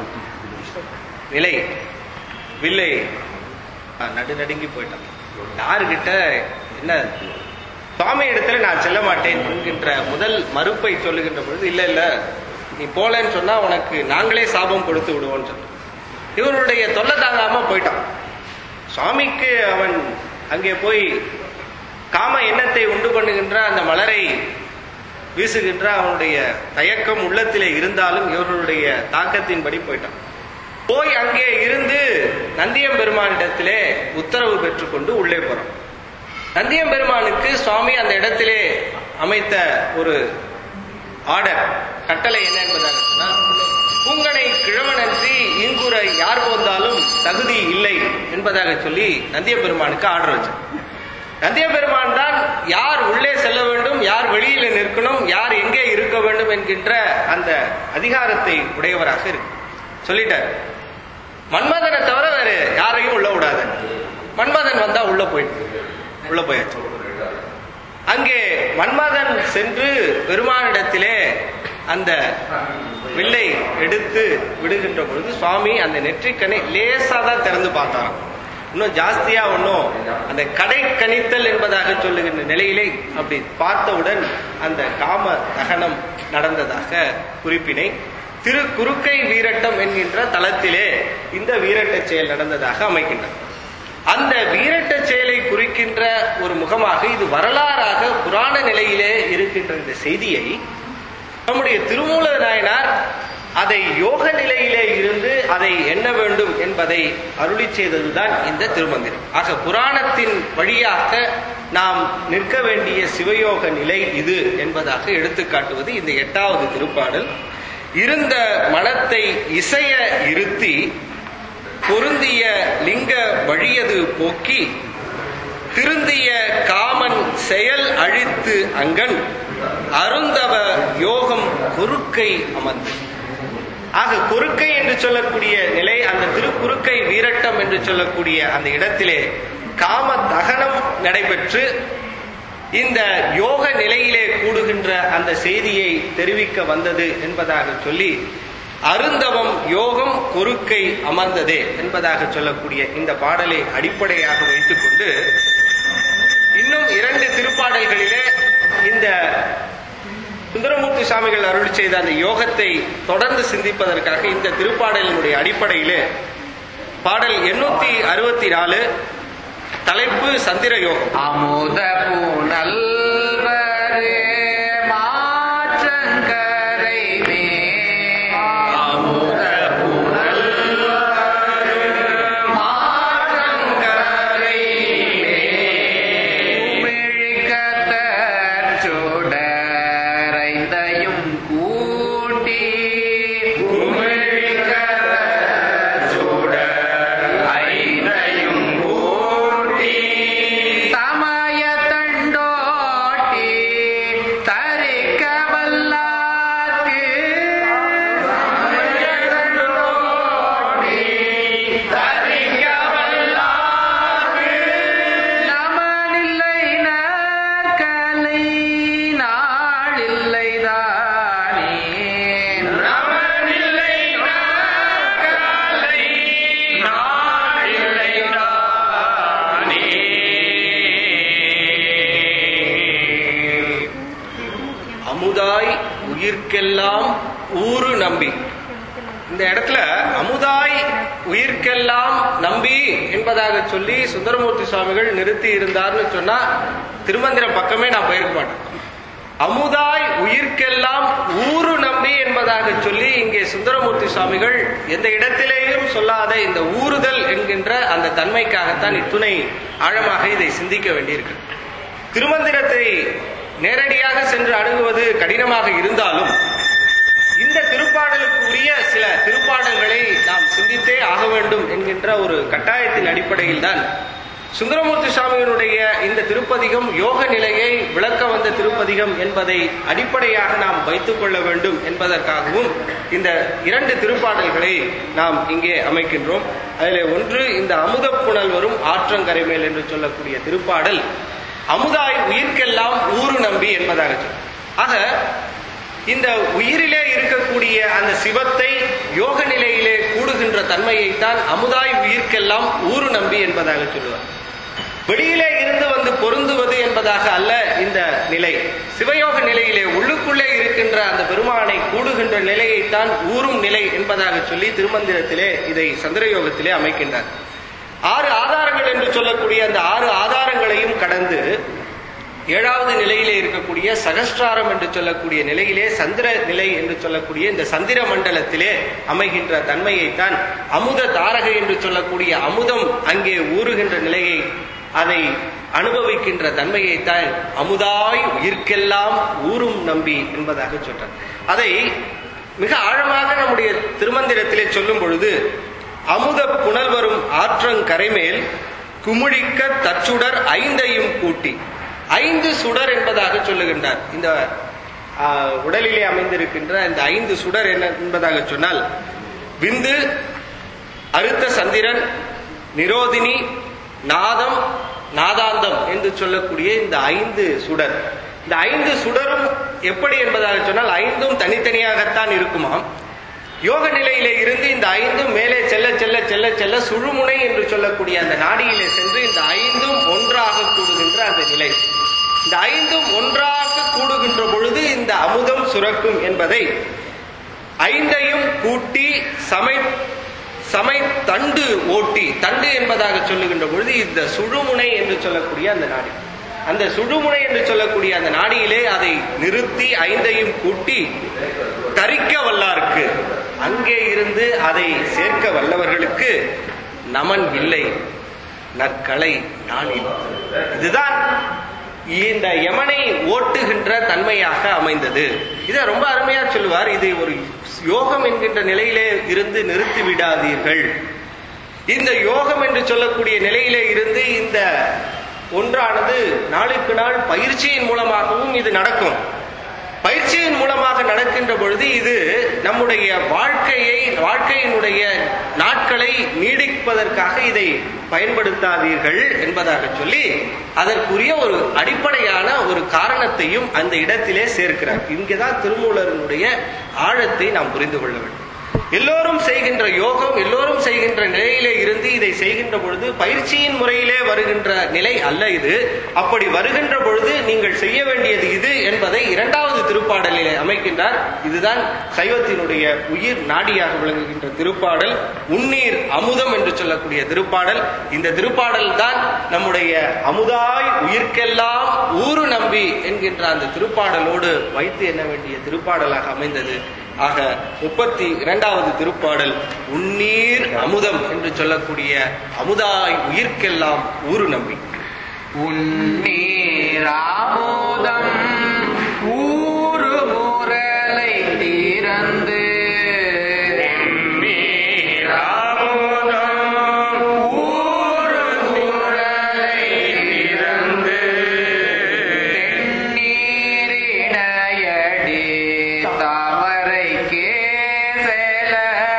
S1: நிலை வில்லை ஆ, நடுநடுங்கி போயிட்டான் யாருகிட்ட என்ன சுவாமி இடத்துல நான் செல்ல மாட்டேன் என்கின்ற முதல் மறுப்பை சொல்லுகின்ற பொழுது இல்ல இல்ல நீ போலன்னு சொன்னா உனக்கு நாங்களே சாபம் கொடுத்து விடுவோம்னு சொன்ன இவருடைய தொல்லை தாங்காம போயிட்டான் சுவாமிக்கு அவன் அங்கே போய் காம எண்ணத்தை உண்டு பண்ணுகின்ற அந்த மலரை வீசுகின்ற அவனுடைய தயக்கம் உள்ளத்திலே இருந்தாலும் இவர்களுடைய தாக்கத்தின்படி போயிட்டான் போய் அங்கே இருந்து நந்தியம் பெருமானிடத்திலே உத்தரவு பெற்றுக்கொண்டு உள்ளே போறான் நந்தியம் பெருமானுக்கு சுவாமி அந்த இடத்திலே அமைத்த ஒரு ஆர்டர் கட்டளை என்ன என்பதாக சொன்னால் பூங்கனை கிழவனன்றி இங்குற யார் போந்தாலும் தகுதி இல்லை என்பதாக சொல்லி நந்திய பெருமானுக்கு ஆர்டர் வச்சார் நந்திய பெருமான் தான் யார் உள்ளே செல்ல வேண்டும் யார் வெளியில நிற்கணும் யார் எங்கே இருக்க வேண்டும் என்கின்ற அந்த அதிகாரத்தை உடையவராக இருக்கு சொல்லிட்டார் மன்மதனை தவிர வேற யாரையும் உள்ள விடாத மன்மதன் வந்தா உள்ள போயிட்டு உள்ள போயாச்சு அங்கே மன்மதன் சென்று பெருமானிடத்திலே அந்த வில்லை எடுத்து விடுகின்ற பொழுது சுவாமி அந்த நெற்றிக்கனை லேசா தான் திறந்து பார்த்தாராம் இன்னும் ஜாஸ்தியா ஒன்றும் அந்த கடை கணித்தல் என்பதாக சொல்லுகின்ற நிலையிலே அப்படி பார்த்தவுடன் அந்த காம தகனம் நடந்ததாக குறிப்பினை திரு குறுக்கை வீரட்டம் என்கின்ற தளத்திலே இந்த வீரட்ட செயல் நடந்ததாக அமைக்கின்றனர் அந்த வீரட்ட செயலை குறிக்கின்ற ஒரு முகமாக இது வரலாறாக புராண நிலையிலே இருக்கின்ற இந்த செய்தியை நம்முடைய திருமூல நாயனார் அதை யோக நிலையிலே இருந்து அதை எண்ண வேண்டும் என்பதை அருளி செய்ததுதான் இந்த திருமந்திரம் ஆக புராணத்தின் வழியாக நாம் நிற்க வேண்டிய சிவயோக நிலை இது என்பதாக எடுத்துக்காட்டுவது இந்த எட்டாவது திருப்பாடல் இருந்த மனத்தை இசைய இருத்தி பொருந்திய லிங்க வழியது போக்கி திருந்திய காமன் செயல் அழித்து அங்கன் அருந்தவ யோகம் குறுக்கை அமர்ந்து ஆக குறுக்கை என்று சொல்லக்கூடிய நிலை அந்த திருக்குறுக்கை வீரட்டம் என்று சொல்லக்கூடிய அந்த இடத்திலே காம தகனம் நடைபெற்று இந்த யோக நிலையிலே கூடுகின்ற அந்த செய்தியை தெரிவிக்க வந்தது என்பதாக சொல்லி அருந்தவம் யோகம் குறுக்கை அமர்ந்ததே என்பதாக சொல்லக்கூடிய இந்த பாடலை அடிப்படையாக வைத்துக்கொண்டு இன்னும் இரண்டு திருப்பாடல்களிலே இந்த சுந்தரமூர்த்தி சுவாமிகள் அருள் செய்த அந்த யோகத்தை தொடர்ந்து சிந்திப்பதற்காக இந்த திருப்பாடலினுடைய அடிப்படையிலே பாடல் எண்ணூத்தி அறுபத்தி நாலு தலைப்பு சந்திர யோகம்
S2: அமுத புனல்வரே மாற்றங்கரை மே அமுத மாற்றங்கரை உமிழ்கத்தற் சுடரைந்தையும் கூட்டி உமிழ்கத்தற் சுடரைந்தையும் கூட்டி சமய தண்டோட்டி தரிக்க வல்லார்க்கு சமய தண்டோட்டி தரிக்க வல்லார்க்கு நமனில்லை நற்கலை நாளில்லை தானே நமனில்லை நற்கலை நாளில்லை தானே
S1: அமுதாய் உயிர்க்கெல்லாம் ஊறு நம்பி இந்த இடத்துல அமுதாய் உயிர்க்கெல்லாம் நம்பி என்பதாக சொல்லி சுந்தரமூர்த்தி சுவாமிகள் நிறுத்தி இருந்தார்னு சொன்னா திருமந்திரம் பக்கமே நான் போயிருக்க மாட்டேன் அமுதாய் உயிர்க்கெல்லாம் ஊறு நம்பி என்பதாக சொல்லி இங்கே சுந்தரமூர்த்தி சுவாமிகள் எந்த இடத்திலேயும் சொல்லாத இந்த ஊறுதல் என்கின்ற அந்த தன்மைக்காகத்தான் இத்துணை ஆழமாக இதை சிந்திக்க வேண்டியிருக்கு திருமந்திரத்தை நேரடியாக சென்று அணுகுவது கடினமாக இருந்தாலும் இந்த திருப்பாடலுக்கு உரிய சில திருப்பாடல்களை நாம் சிந்தித்தே ஆக வேண்டும் என்கின்ற ஒரு கட்டாயத்தின் அடிப்படையில் தான் சுந்தரமூர்த்தி சுவாமியினுடைய இந்த திருப்பதிகம் யோக நிலையை விளக்க வந்த திருப்பதிகம் என்பதை அடிப்படையாக நாம் வைத்துக் கொள்ள வேண்டும் என்பதற்காகவும் இந்த இரண்டு திருப்பாடல்களை நாம் இங்கே அமைக்கின்றோம் அதில் ஒன்று இந்த அமுத புனல் வரும் ஆற்றங்கரை மேல் என்று சொல்லக்கூடிய திருப்பாடல் அமுதாய் உயிர்க்கெல்லாம் ஊறு நம்பி என்பதாக சொல்லும். ஆக இந்த உயிரிலே இருக்கக்கூடிய அந்த சிவத்தை யோக நிலையிலே கூடுகின்ற தன்மையைத்தான் அமுதாய் உயிர்க்கெல்லாம் ஊறு நம்பி என்பதாக சொல்லுவார் வெளியிலே இருந்து வந்து பொருந்துவது என்பதாக அல்ல இந்த நிலை சிவயோக நிலையிலே உள்ளுக்குள்ளே இருக்கின்ற அந்த பெருமானை கூடுகின்ற நிலையைத்தான் ஊறும் நிலை என்பதாக சொல்லி திருமந்திரத்திலே இதை சந்திரயோகத்திலே அமைக்கின்றார் ஆறு ஆதாரங்கள் என்று சொல்லக்கூடிய அந்த ஆறு ஆதாரங்களையும் கடந்து ஏழாவது நிலையிலே இருக்கக்கூடிய சகஸ்ராரம் என்று சொல்லக்கூடிய நிலையிலே சந்திர நிலை என்று சொல்லக்கூடிய இந்த சந்திர மண்டலத்திலே அமைகின்ற தன்மையைத்தான் அமுத தாரகை என்று சொல்லக்கூடிய அமுதம் அங்கே ஊறுகின்ற நிலையை அதை அனுபவிக்கின்ற தன்மையைத்தான் அமுதாய் உயிர்க்கெல்லாம் ஊறும் நம்பி என்பதாக சொல்றார் அதை மிக ஆழமாக நம்முடைய திருமந்திரத்திலே சொல்லும் பொழுது அமுத புனல் வரும் ஆற்றங்கரைமேல் குமுழிக்க தச்சுடர் ஐந்தையும் கூட்டி ஐந்து சுடர் என்பதாக சொல்லுகின்றார் இந்த ஆ, உடலிலே அமைந்திருக்கின்ற இந்த ஐந்து சுடர் என்ன என்பதாக சொன்னால் விந்து அறுத்த சந்திரன் நிரோதினி நாதம் நாதாந்தம் என்று சொல்லக்கூடிய இந்த ஐந்து சுடர் இந்த ஐந்து சுடரும் எப்படி என்பதாக சொன்னால் ஐந்தும் தனித்தனியாகத்தான் இருக்குமாம் யோக நிலையிலே இருந்து இந்த ஐந்தும் மேலே செல்ல செல்ல செல்ல செல்ல சுழுமுனை என்று சொல்லக்கூடிய அந்த நாடியிலே சென்று இந்த ஐந்தும் ஒன்றாக கூடுகின்ற அந்த நிலை இந்த ஐந்தும் ஒன்றாக கூடுகின்ற பொழுது இந்த அமுதம் சுரக்கும் என்பதை ஐந்தையும் கூட்டி சமை சமை தண்டு ஓட்டி தண்டு என்பதாக சொல்லுகின்ற பொழுது இந்த சுழுமுனை என்று சொல்லக்கூடிய அந்த நாடி அந்த சுழுமுனை என்று சொல்லக்கூடிய அந்த நாடியிலே அதை நிறுத்தி ஐந்தையும் கூட்டி தரிக்க வல்லாருக்கு அங்கே இருந்து அதை சேர்க்க வல்லவர்களுக்கு நமன் இல்லை நற்கலை நாளில் இதுதான் இந்த யமனை ஓட்டுகின்ற தன்மையாக அமைந்தது இதை ரொம்ப அருமையா சொல்லுவார் இது ஒரு யோகம் என்கின்ற நிலையிலே இருந்து நிறுத்தி விடாதீர்கள் இந்த யோகம் என்று சொல்லக்கூடிய நிலையிலே இருந்து இந்த ஒன்றானது நாளுக்கு நாள் பயிற்சியின் மூலமாகவும் இது நடக்கும் பயிற்சியின் மூலமாக நடக்கின்ற பொழுது இது நம்முடைய வாழ்க்கையை வாழ்க்கையினுடைய நாட்களை நீடிப்பதற்காக இதை பயன்படுத்தாதீர்கள் என்பதாக சொல்லி அதற்குரிய ஒரு அடிப்படையான ஒரு காரணத்தையும் அந்த இடத்திலே சேர்க்கிறார் இங்கேதான் திருமூலருடைய ஆழத்தை நாம் புரிந்து கொள்ள வேண்டும் எல்லோரும் செய்கின்ற யோகம் எல்லோரும் செய்கின்ற நிலையிலே இருந்து இதை செய்கின்ற பொழுது பயிற்சியின் முறையிலே வருகின்ற நிலை அல்ல இது அப்படி வருகின்ற பொழுது நீங்கள் செய்ய வேண்டியது இது என்பதை இரண்டாவது திருப்பாடலிலே அமைக்கின்றார் இதுதான் சைவத்தினுடைய உயிர் நாடியாக விளங்குகின்ற திருப்பாடல் உன்னீர் அமுதம் என்று சொல்லக்கூடிய திருப்பாடல் இந்த திருப்பாடல் தான் நம்முடைய அமுதாய் உயிர்க்கெல்லாம் ஊறு நம்பி என்கின்ற அந்த திருப்பாடலோடு வைத்து எண்ண வேண்டிய திருப்பாடலாக அமைந்தது ஆக முப்பத்தி இரண்டாவது திருப்பாடல் உன்னீர் அமுதம் என்று சொல்லக்கூடிய அமுதாய் உயிர்க்கெல்லாம் ஊறு நம்பி
S2: உன்னீராமுதம் ஊறு முரலை திறந்து ஊறு முரலை திறந்து தென்னீரிடையடி தாமரை கேசல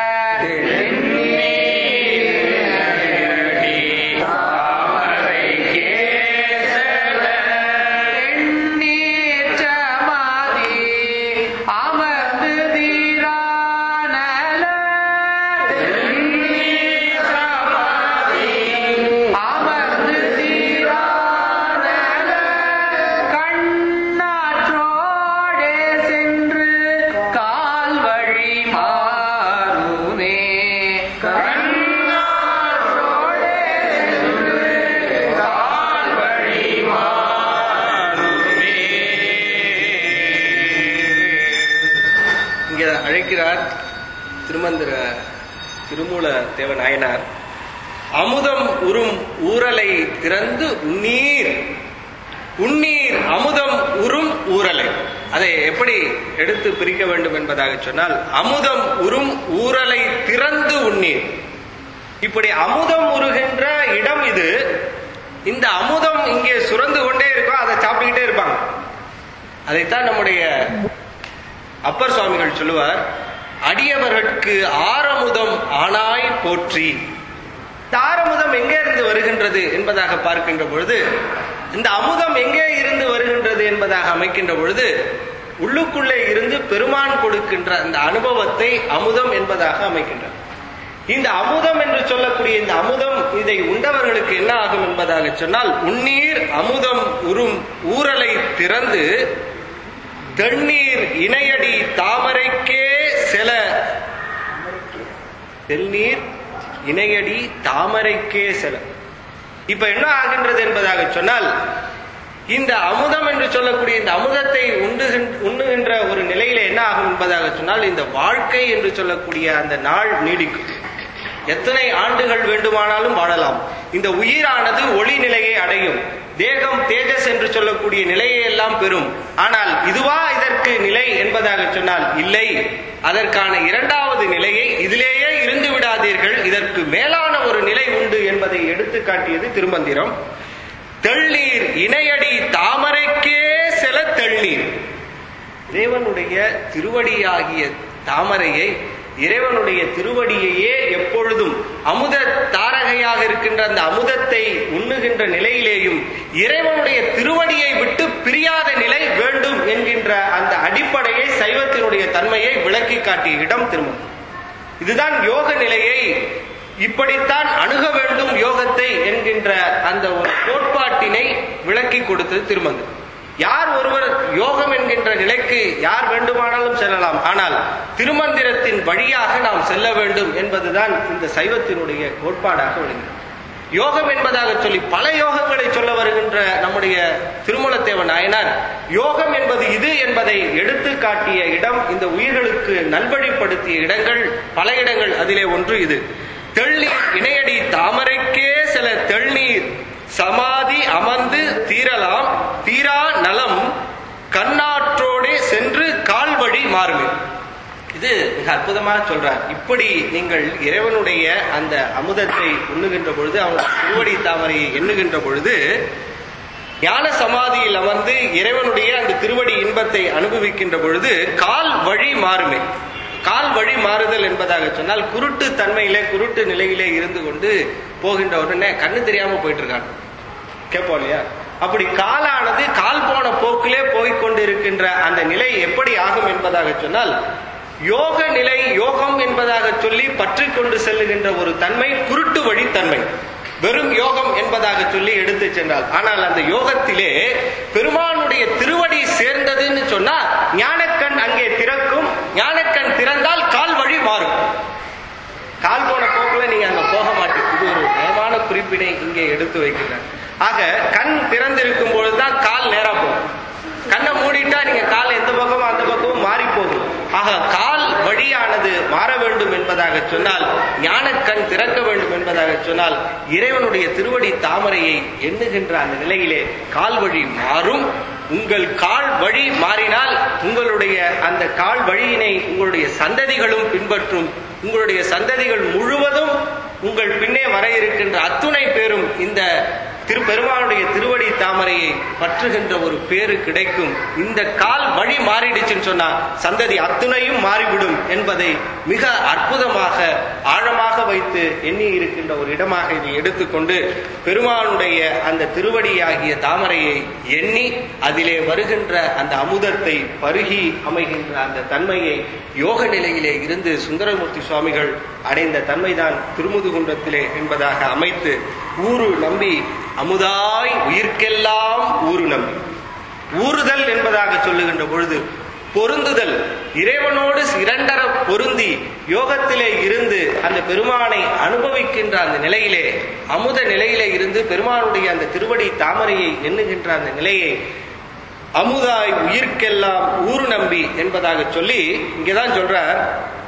S2: தென்னீரிடையடி தாமரை கேசல தென்னீர் சமாதி அமர்ந்து தீரானல தென்னீர் சமாதி அமர்ந்து தீரானல கண்ணாற்றோடே சென்று கால் வழி மாறுமே கண்ணாற்றோடே சென்று கால் வழி மாறுமே
S1: இங்க அழைக்கிறார் திருமந்திர திருமூல தேவநாயனார் அமுதம் உறும் ஊரலை திறந்து உன்னீர் உன்னீர் அமுதம் உறும் ஊரலை அதை எப்படி எடுத்து பிரிக்க வேண்டும் என்பதாக சொன்னால் அமுதம் உறும் ஊரலை திறந்து உன்னீர் இப்படி அமுதம் உருகின்ற இடம் இது இந்த அமுதம் இங்கே சுரந்து கொண்டே இருக்கும் அதை சாப்பிட்டுக்கிட்டே இருப்பாங்க அதைத்தான் நம்முடைய அப்பர் சுவாமிகள் சொல்லுவார் அடியவர்களுக்கு ஆரமுதம் ஆனாய் போற்றி இந்த ஆரமுதம் எங்கே இருந்து வருகின்றது என்பதாக பார்க்கின்ற பொழுது இந்த அமுதம் எங்கே இருந்து வருகின்றது என்பதாக அமைக்கின்ற பொழுது உள்ளுக்குள்ளே இருந்து பெருமான் கொடுக்கின்ற அந்த அனுபவத்தை அமுதம் என்பதாக அமைக்கின்றார் இந்த அமுதம் என்று சொல்லக்கூடிய இந்த அமுதம் இதை உண்டவர்களுக்கு என்ன ஆகும் என்பதாக சொன்னால் உன்னீர் அமுதம் உறும் ஊரலை திறந்து தென்னீர் இணையடி தாமரைக்கே செல தென்னீர் இணையடி தாமரைக்கே செல இப்ப என்ன ஆகின்றது என்பதாக சொன்னால் இந்த அமுதம் என்று சொல்லக்கூடிய இந்த அமுதத்தை உண்டுகின்ற உண்ணுகின்ற ஒரு நிலையில என்ன ஆகும் என்பதாக சொன்னால் இந்த வாழ்க்கை என்று சொல்லக்கூடிய அந்த நாள் நீடிக்கும் எத்தனை ஆண்டுகள் வேண்டுமானாலும் வாழலாம் இந்த உயிரானது ஒளி நிலையை அடையும் தேகம் தேஜஸ் என்று சொல்லக்கூடிய நிலையை எல்லாம் பெறும் ஆனால் இதுவா இதற்கு நிலை என்பதாக சொன்னால் இல்லை அதற்கான இரண்டாவது நிலையை இதிலேயே இருந்து விடாதீர்கள் இதற்கு மேலான ஒரு நிலை உண்டு என்பதை எடுத்து காட்டியது திருமந்திரம் தெள்நீர் இணையடி தாமரைக்கே செல தெள்நீர் இறைவனுடைய திருவடியாகிய தாமரையை இறைவனுடைய திருவடியையே எப்பொழுதும் அமுத தாரகையாக இருக்கின்ற அந்த அமுதத்தை உண்ணுகின்ற நிலையிலேயும் இறைவனுடைய திருவடியை விட்டு பிரியாத நிலை வேண்டும் என்கின்ற அந்த அடிப்படையை சைவத்தினுடைய தன்மையை விளக்கி காட்டிய இடம் திருமணம் இதுதான் யோக நிலையை இப்படித்தான் அணுக வேண்டும் யோகத்தை என்கின்ற அந்த ஒரு கோட்பாட்டினை விளக்கி கொடுத்தது திருமந்திரம் யார் ஒருவர் யோகம் என்கின்ற நிலைக்கு யார் வேண்டுமானாலும் செல்லலாம் ஆனால் திருமந்திரத்தின் வழியாக நாம் செல்ல வேண்டும் என்பதுதான் இந்த சைவத்தினுடைய கோட்பாடாக விளங்குகிறது யோகம் என்பதாக சொல்லி பல யோகங்களை சொல்ல வருகின்ற நம்முடைய திருமலத்தேவன் நாயனார் யோகம் என்பது இது என்பதை எடுத்து காட்டிய இடம் இந்த உயிர்களுக்கு நல்வழிப்படுத்திய இடங்கள் பல இடங்கள் அதிலே ஒன்று இது தெள்நீர் இணையடி தாமரைக்கே சில தெள்நீர் சமாதி அமர்ந்து தீரலாம் தீரா நலம் கண்ணாற்றோடே சென்று கால் வழி மாறுமே இது மிக அற்புதமாக சொல்றார் இப்படி நீங்கள் இறைவனுடைய அந்த அமுதத்தை உண்ணுகின்ற பொழுது அவங்க திருவடி தாமரையை எண்ணுகின்ற பொழுது ஞான சமாதியில் அமர்ந்து இறைவனுடைய அந்த திருவடி இன்பத்தை அனுபவிக்கின்ற பொழுது கால் வழி மாறுமே கால் வழி மாறுதல் என்பதாக சொன்னால் குருட்டு தன்மையிலே குருட்டு நிலையிலே இருந்து கொண்டு போகின்ற உடனே கண்ணு தெரியாம போயிட்டு இருக்காங்க கேட்போம் இல்லையா அப்படி காலானது கால் போன போக்கிலே போய்க் கொண்டிருக்கின்ற அந்த நிலை எப்படி ஆகும் என்பதாக சொன்னால் யோக நிலை யோகம் என்பதாக சொல்லி பற்றி கொண்டு செல்லுகின்ற ஒரு தன்மை குருட்டு வழி தன்மை வெறும் யோகம் என்பதாக சொல்லி எடுத்து சென்றால் ஆனால் அந்த யோகத்திலே பெருமானுடைய திருவடி சேர்ந்ததுன்னு சொன்னா ஞானக்கண் அங்கே திறக்கும் ஞானக்கண் திறந்தால் கால் வழி மாறும் கால் போன போக்குல நீங்க அங்க போக மாட்டீங்க இது ஒரு நயமான குறிப்பினை இங்கே எடுத்து வைக்கிறார் ஆக கண் திறந்திருக்கும் பொழுதுதான் கால் நேரா போகும் கண்ணை மூடிட்டா நீங்க கால் எந்த பக்கமும் அந்த பக்கமும் மாறி போகும் ஆக கால் வழியானது மாற வேண்டும் என்பதாக சொன்னால் ஞானக்கண் திறக்க வேண்டும் என்பதாக சொன்னால் இறைவனுடைய திருவடி தாமரையை எண்ணுகின்ற அந்த நிலையிலே கால் வழி மாறும் உங்கள் கால் வழி மாறினால் உங்களுடைய அந்த கால் வழியினை உங்களுடைய சந்ததிகளும் பின்பற்றும் உங்களுடைய சந்ததிகள் முழுவதும் உங்கள் பின்னே வர இருக்கின்ற அத்துணை பேரும் இந்த திருப்பெருமானுடைய திருவடி தாமரையை பற்றுகின்ற ஒரு பேரு கிடைக்கும் இந்த கால் வழி மாறிடுச்சுன்னு சொன்னா சந்ததி அத்துணையும் மாறிவிடும் என்பதை மிக அற்புதமாக ஆழமாக வைத்து எண்ணி இருக்கின்ற ஒரு இடமாக இதை எடுத்துக்கொண்டு பெருமானுடைய அந்த திருவடியாகிய தாமரையை எண்ணி அதிலே வருகின்ற அந்த அமுதத்தை பருகி அமைகின்ற அந்த தன்மையை யோக நிலையிலே இருந்து சுந்தரமூர்த்தி சுவாமிகள் அடைந்த தன்மைதான் திருமுதுகுன்றத்திலே என்பதாக அமைத்து ஊரு நம்பி அமுதாய் உயிர்க்கெல்லாம் ஊரு நம்பி ஊறுதல் என்பதாக சொல்லுகின்ற பொழுது பொருந்துதல் இறைவனோடு இரண்டர பொருந்தி யோகத்திலே இருந்து அந்த பெருமானை அனுபவிக்கின்ற அந்த நிலையிலே அமுத நிலையிலே இருந்து பெருமானுடைய அந்த திருவடி தாமரையை எண்ணுகின்ற அந்த நிலையை அமுதாய் உயிர்க்கெல்லாம் ஊறு நம்பி என்பதாக சொல்லி இங்கதான் சொல்றார்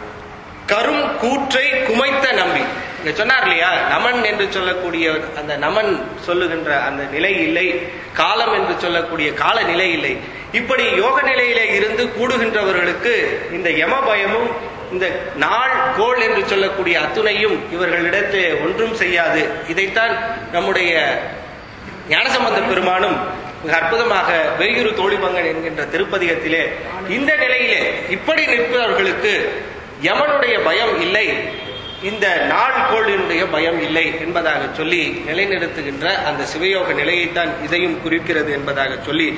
S1: கரும் கூற்றை குமைத்த நம்பி இங்க சொன்னார் இல்லையா நமன் என்று சொல்லக்கூடிய அந்த நமன் சொல்லுகின்ற அந்த நிலை இல்லை காலம் என்று சொல்லக்கூடிய கால நிலை இல்லை இப்படி யோக நிலையிலே இருந்து கூடுகின்றவர்களுக்கு இந்த யம பயமும் இந்த நாள் கோள் என்று சொல்லக்கூடிய அத்துணையும் இவர்களிடத்தில் ஒன்றும் செய்யாது இதைத்தான் நம்முடைய ஞானசம்பந்த பெருமானும் மிக அற்புதமாக வெய்யூரு தோழிபங்கன் என்கின்ற திருப்பதிகத்திலே இந்த நிலையிலே இப்படி நிற்பவர்களுக்கு யமனுடைய பயம் இல்லை இந்த நாள் கோளினுடைய பயம் இல்லை என்பதாக சொல்லி நிலைநிறுத்துகின்ற அந்த சிவயோக நிலையைத்தான் இதையும் குறிக்கிறது என்பதாக சொல்லி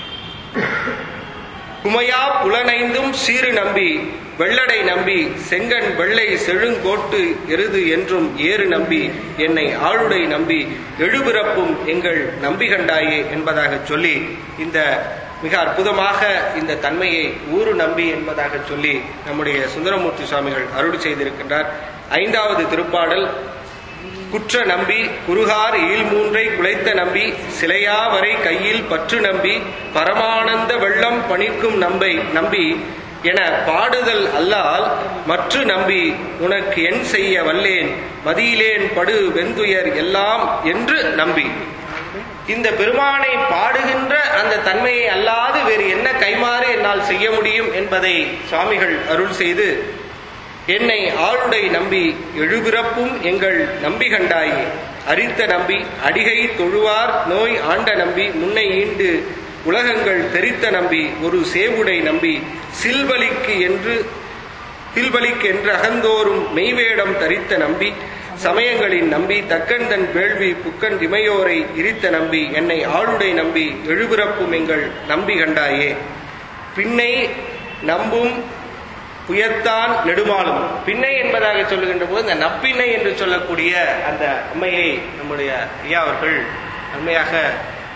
S1: குமையா புலனைந்தும் சீறு நம்பி வெள்ளடை நம்பி செங்கன் வெள்ளை செழுங்கோட்டு எருது என்றும் ஏறு நம்பி என்னை ஆளுடை நம்பி எழுபிறப்பும் எங்கள் நம்பி கண்டாயே என்பதாக சொல்லி இந்த மிக அற்புதமாக இந்த தன்மையை ஊரு நம்பி என்பதாக சொல்லி நம்முடைய சுந்தரமூர்த்தி சுவாமிகள் அருள் செய்திருக்கின்றார் ஐந்தாவது திருப்பாடல் குற்ற நம்பி குருகார் ஈல் மூன்றை குலைத்த நம்பி சிலையா வரை கையில் பற்று நம்பி பரமானந்த வெள்ளம் பணிக்கும் நம்பை நம்பி என பாடுதல் அல்லால் மற்று நம்பி உனக்கு என் செய்ய வல்லேன் மதியிலேன் படு வெந்துயர் எல்லாம் என்று நம்பி இந்த பெருமானை பாடுகின்ற அந்த தன்மையை அல்லாது வேறு என்ன கைமாறு என்னால் செய்ய முடியும் என்பதை சுவாமிகள் அருள் செய்து என்னை ஆளுடை நம்பி எழுபிறப்பும் எங்கள் நம்பி கண்டாயே அரித்த நம்பி அடிகை தொழுவார் நோய் ஆண்ட நம்பி முன்னை ஈண்டு உலகங்கள் தெரித்த நம்பி ஒரு சேவுடை நம்பி சில்வலிக்கு என்று சில்வலிக்கு என்று அகந்தோறும் மெய்வேடம் தரித்த நம்பி சமயங்களின் நம்பி தக்கன் தன் வேள்வி புக்கன் இமையோரை இரித்த நம்பி என்னை ஆளுடை நம்பி எழுபிறப்பும் எங்கள் நம்பி கண்டாயே பின்னை நம்பும் புயத்தான் நெடுமாலும் பின்னை என்பதாக சொல்லுகின்ற போது இந்த நப்பின்னை என்று சொல்லக்கூடிய அந்த அம்மையை நம்முடைய ஐயா அவர்கள் அம்மையாக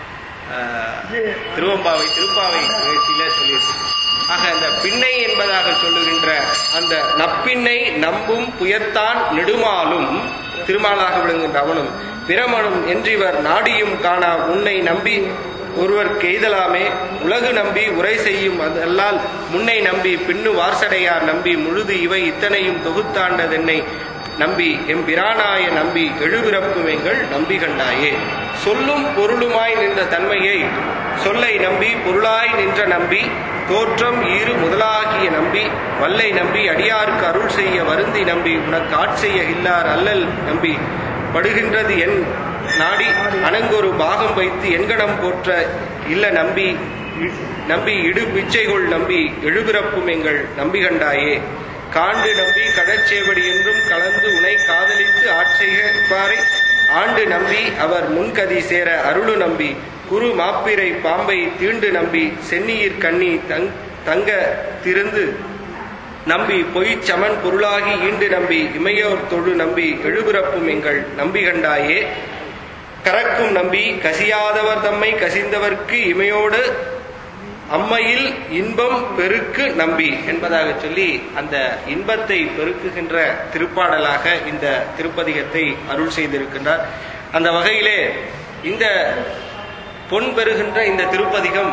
S1: ஆஹ், திருவம்பாவை திருப்பாவை நிகழ்ச்சியில சொல்லியிருக்கு ஆக அந்த பின்னை என்பதாக சொல்லுகின்ற அந்த நப்பின்னை நம்பும் புயத்தான் நெடுமாலும் திருமாலாக விளங்குகின்ற அவனும் பிரமனும் என்றிவர் நாடியும் காணா உன்னை நம்பி ஒருவர் கெய்தலாமே உலகு நம்பி உரை செய்யும் அதல்லால் முன்னை நம்பி பின்னு வார்சடையார் நம்பி முழுது இவை இத்தனையும் தொகுத்தாண்டதென்னை நம்பி எம்பிரானாய நம்பி எழுபிறப்பும் எங்கள் நம்பி கண்டாயே சொல்லும் பொருளுமாய் நின்ற தன்மையை சொல்லை நம்பி பொருளாய் நின்ற நம்பி தோற்றம் ஈறு முதலாகிய நம்பி வல்லை நம்பி அடியாருக்கு அருள் செய்ய வருந்தி நம்பி உனக்கு ஆட்செய்ய இல்லார் அல்லல் நம்பி படுகின்றது என் நாடி அணங்கொரு பாகம் வைத்து என்கணம் போற்ற இல்ல நம்பி நம்பி இடு பிச்சைகொள் நம்பி எழுபிறப்பும் எங்கள் நம்பி கண்டாயே காண்டு நம்பி கடற்சேவடி என்றும் கலந்து உனை காதலித்து ஆட்சேபாரை ஆண்டு நம்பி அவர் முன்கதி சேர அருளு நம்பி குரு மாப்பிரை பாம்பை தீண்டு நம்பி சென்னியிற் கண்ணி தங் தங்க திருந்து நம்பி பொய்ச் சமன் பொருளாகி ஈண்டு நம்பி இமையோர் தொழு நம்பி எழுபிறப்பும் எங்கள் நம்பி கண்டாயே கறக்கும் நம்பி கசியாதவர் தம்மை கசிந்தவர்க்கு இமையோடு அம்மையில் இன்பம் பெருக்கு நம்பி என்பதாக சொல்லி அந்த இன்பத்தை பெருக்குகின்ற திருப்பாடலாக இந்த திருப்பதிகத்தை அருள் செய்திருக்கின்றார் அந்த வகையிலே இந்த பொன் பெறுகின்ற இந்த திருப்பதிகம்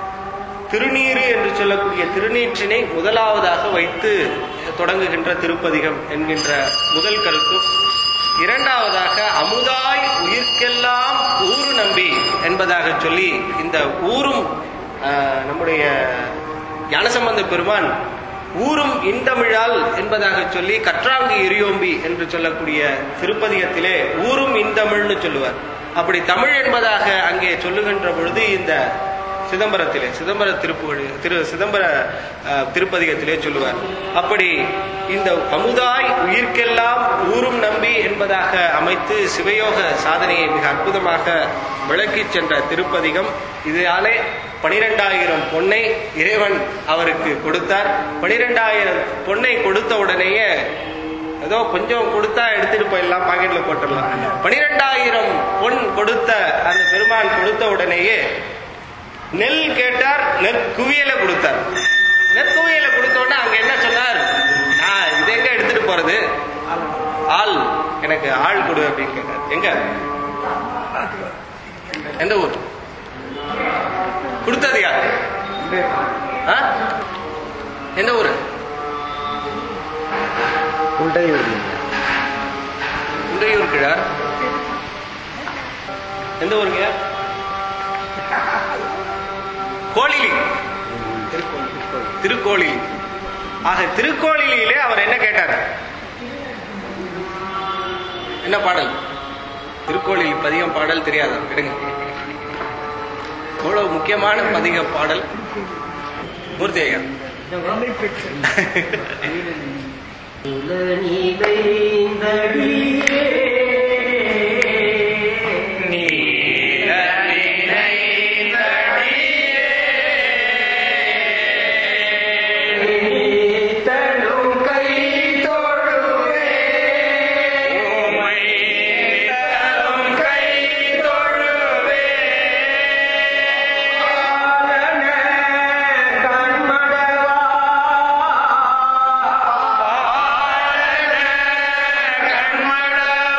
S1: திருநீறு என்று சொல்லக்கூடிய திருநீற்றினை முதலாவதாக வைத்து தொடங்குகின்ற திருப்பதிகம் என்கின்ற முதல் கருத்தும் இரண்டாவதாக அமுதாய் உயிர்க்கெல்லாம் ஊறு நம்பி என்பதாக சொல்லி இந்த ஊரும் ஆஹ், நம்முடைய ஞானசம்பந்த பெருமான் ஊரும் இந்தமிழால் என்பதாக சொல்லி கற்றாங்கு எரியோம்பி என்று சொல்லக்கூடிய திருப்பதிகத்திலே ஊரும் இந்தமிழ்னு சொல்லுவார் அப்படி தமிழ் என்பதாக அங்கே சொல்லுகின்ற பொழுது இந்த சிதம்பரத்திலே சிதம்பர திருப்புகழ் திரு சிதம்பர அஹ், திருப்பதிகத்திலே சொல்லுவார் அப்படி இந்த அமுதாய் உயிர்க்கெல்லாம் ஊரும் நம்பி என்பதாக அமைத்து சிவயோக சாதனையை மிக அற்புதமாக விளக்கிச் சென்ற திருப்பதிகம் இதனாலே பனிரெண்டாயிரம் பொன்னை இறைவன் அவருக்கு கொடுத்தார் பனிரெண்டாயிரம் பொன்னை கொடுத்த உடனேயே ஏதோ கொஞ்சம் கொடுத்தா எடுத்துட்டு போயிடலாம் பாக்கெட்ல போட்டுடலாம் பனிரெண்டாயிரம் பொன் கொடுத்த அந்த பெருமான் கொடுத்த உடனேயே நெல் கேட்டார் நெற்குவியலை கொடுத்தார் நெற்குவியலை கொடுத்த உடனே அங்க என்ன சொன்னார் நான் இது எங்க எடுத்துட்டு போறது ஆள் எனக்கு ஆள் கொடு அப்படின்னு கேட்டார் எங்க எந்த ஊர் கொடுத்தது யார் ஆ? எந்த ஊரு குண்டையூர் கிழார் எந்த ஊருங்க கோழிலி திருக்கோளிலி ஆக திருக்கோளிலியிலே அவர் என்ன கேட்டார் என்ன பாடல் திருக்கோளிலி பதிகம் பாடல் தெரியாதா எடுங்க இவ்வளவு முக்கியமான பதிக பாடல் மூர்த்தி ஐயா
S2: கண்மடவா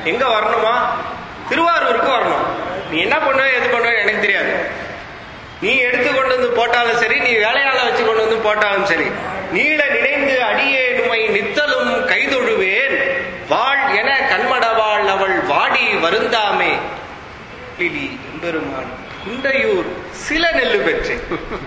S1: எங்க வரணுமா திருவாரூருக்கு வரணும் நீ என்ன பண்ணுவ எது பண்ணுவ எனக்கு தெரியாது நீ எடுத்து கொண்டு வந்து போட்டாலும் சரி நீ வேலையாள வச்சு கொண்டு வந்து போட்டாலும் சரி நீள நினைந்து அடியேனுமை நித்தலும் கைதொழுவேன் வாழ் என கண்மடவாள் அவள் வாடி வருந்தாமே பிடி எம்பெருமான் குண்டையூர் சில நெல்லு பெற்றேன்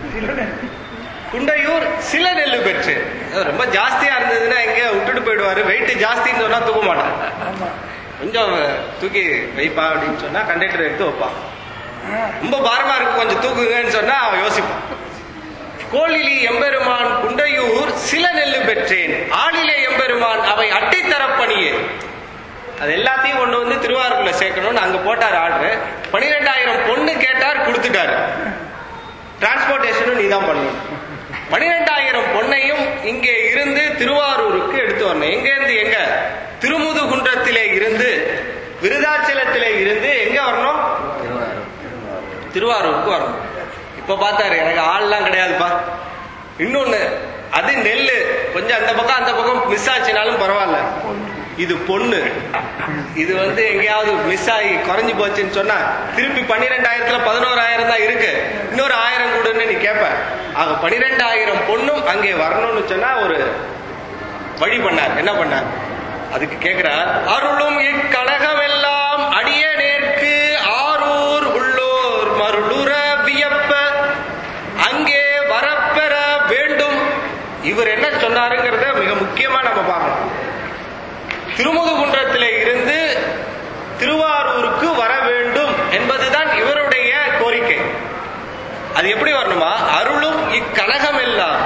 S1: குண்டையூர் சில நெல்லு பெற்றேன் அது ரொம்ப ஜாஸ்தியா இருந்ததுன்னா எங்க விட்டுட்டு போயிடுவாரு வெயிட் ஜாஸ்தின்னு சொன்னா தூக்க மாட்டான் கொஞ்சம் தூக்கி வைப்பா அப்படின்னு சொன்னா கண்டக்டர் எடுத்து வைப்பான் ரொம்ப பாரமா இருக்கு கொஞ்சம் தூக்குங்கன்னு சொன்னா அவன் யோசிப்பான் கோழிலி எம்பெருமான் குண்டையூர் சில நெல்லு பெற்றேன் ஆளிலே எம்பெருமான் அவை அட்டை தரப்பணியே அது எல்லாத்தையும் கொண்டு வந்து திருவாரூர்ல சேர்க்கணும்னு அங்க போட்டார் ஆர்டர் பனிரெண்டாயிரம் பொண்ணு கேட்டார் கொடுத்துட்டாரு டிரான்ஸ்போர்டேஷனும் நீ தான் பண்ணணும் பனிரெண்டாயிரம் பொண்ணையும் இங்கே இருந்து திருவாரூருக்கு எடுத்து வரணும் எங்க இருந்து எங்க திருமுதுகுன்றத்திலே இருந்து விருதாச்சலத்திலே இருந்து எங்க வரணும் திருவாரூருக்கு வரணும் இப்ப பார்த்தாரு எனக்கு ஆள்லாம் கிடையாதுப்பா இன்னொன்னு அது நெல்லு கொஞ்சம் அந்த பக்கம் அந்த பக்கம் மிஸ் ஆச்சுனாலும் பரவாயில்ல இது பொண்ணு இது வந்து எங்கேயாவது மிஸ் ஆகி குறைஞ்சு போச்சுன்னு சொன்னா திருப்பி பன்னிரெண்டாயிரத்துல பதினோராயிரம் தான் இருக்கு இன்னொரு ஆயிரம் கூடன்னு நீ கேட்ப ஆக பன்னிரெண்டாயிரம் பொண்ணும் அங்கே வரணும்னு சொன்னா ஒரு வழி பண்ணார் என்ன பண்ணார் அதுக்கு கேக்குறார் அருளும் இக்கழகம் எல்லாம் அடிய நேர்க்கு ஆரூர் உள்ளோர் மருளுர வியப்ப அங்கே வரப்பெற வேண்டும் இவர் என்ன சொன்னாருங்கிறத மிக முக்கியமா நம்ம பார்க்கணும் திருமுதுகுன்றத்திலே இருந்து திருவாரூருக்கு வர வேண்டும் என்பதுதான் இவருடைய கோரிக்கை அது எப்படி வரணுமா அருளும் இக்கழகம் எல்லாம்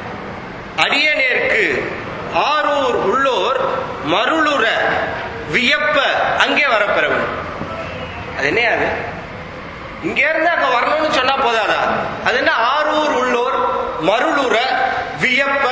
S1: அடியனேற்கு ஆரூர் உள்ளோர் மருளுற வியப்ப அங்கே வரப்பெற வேண்டும் அது என்ன அது இங்க இருந்து அங்க வரணும்னு சொன்னா போதாதா அது என்ன ஆரூர் உள்ளோர் மருளுற வியப்ப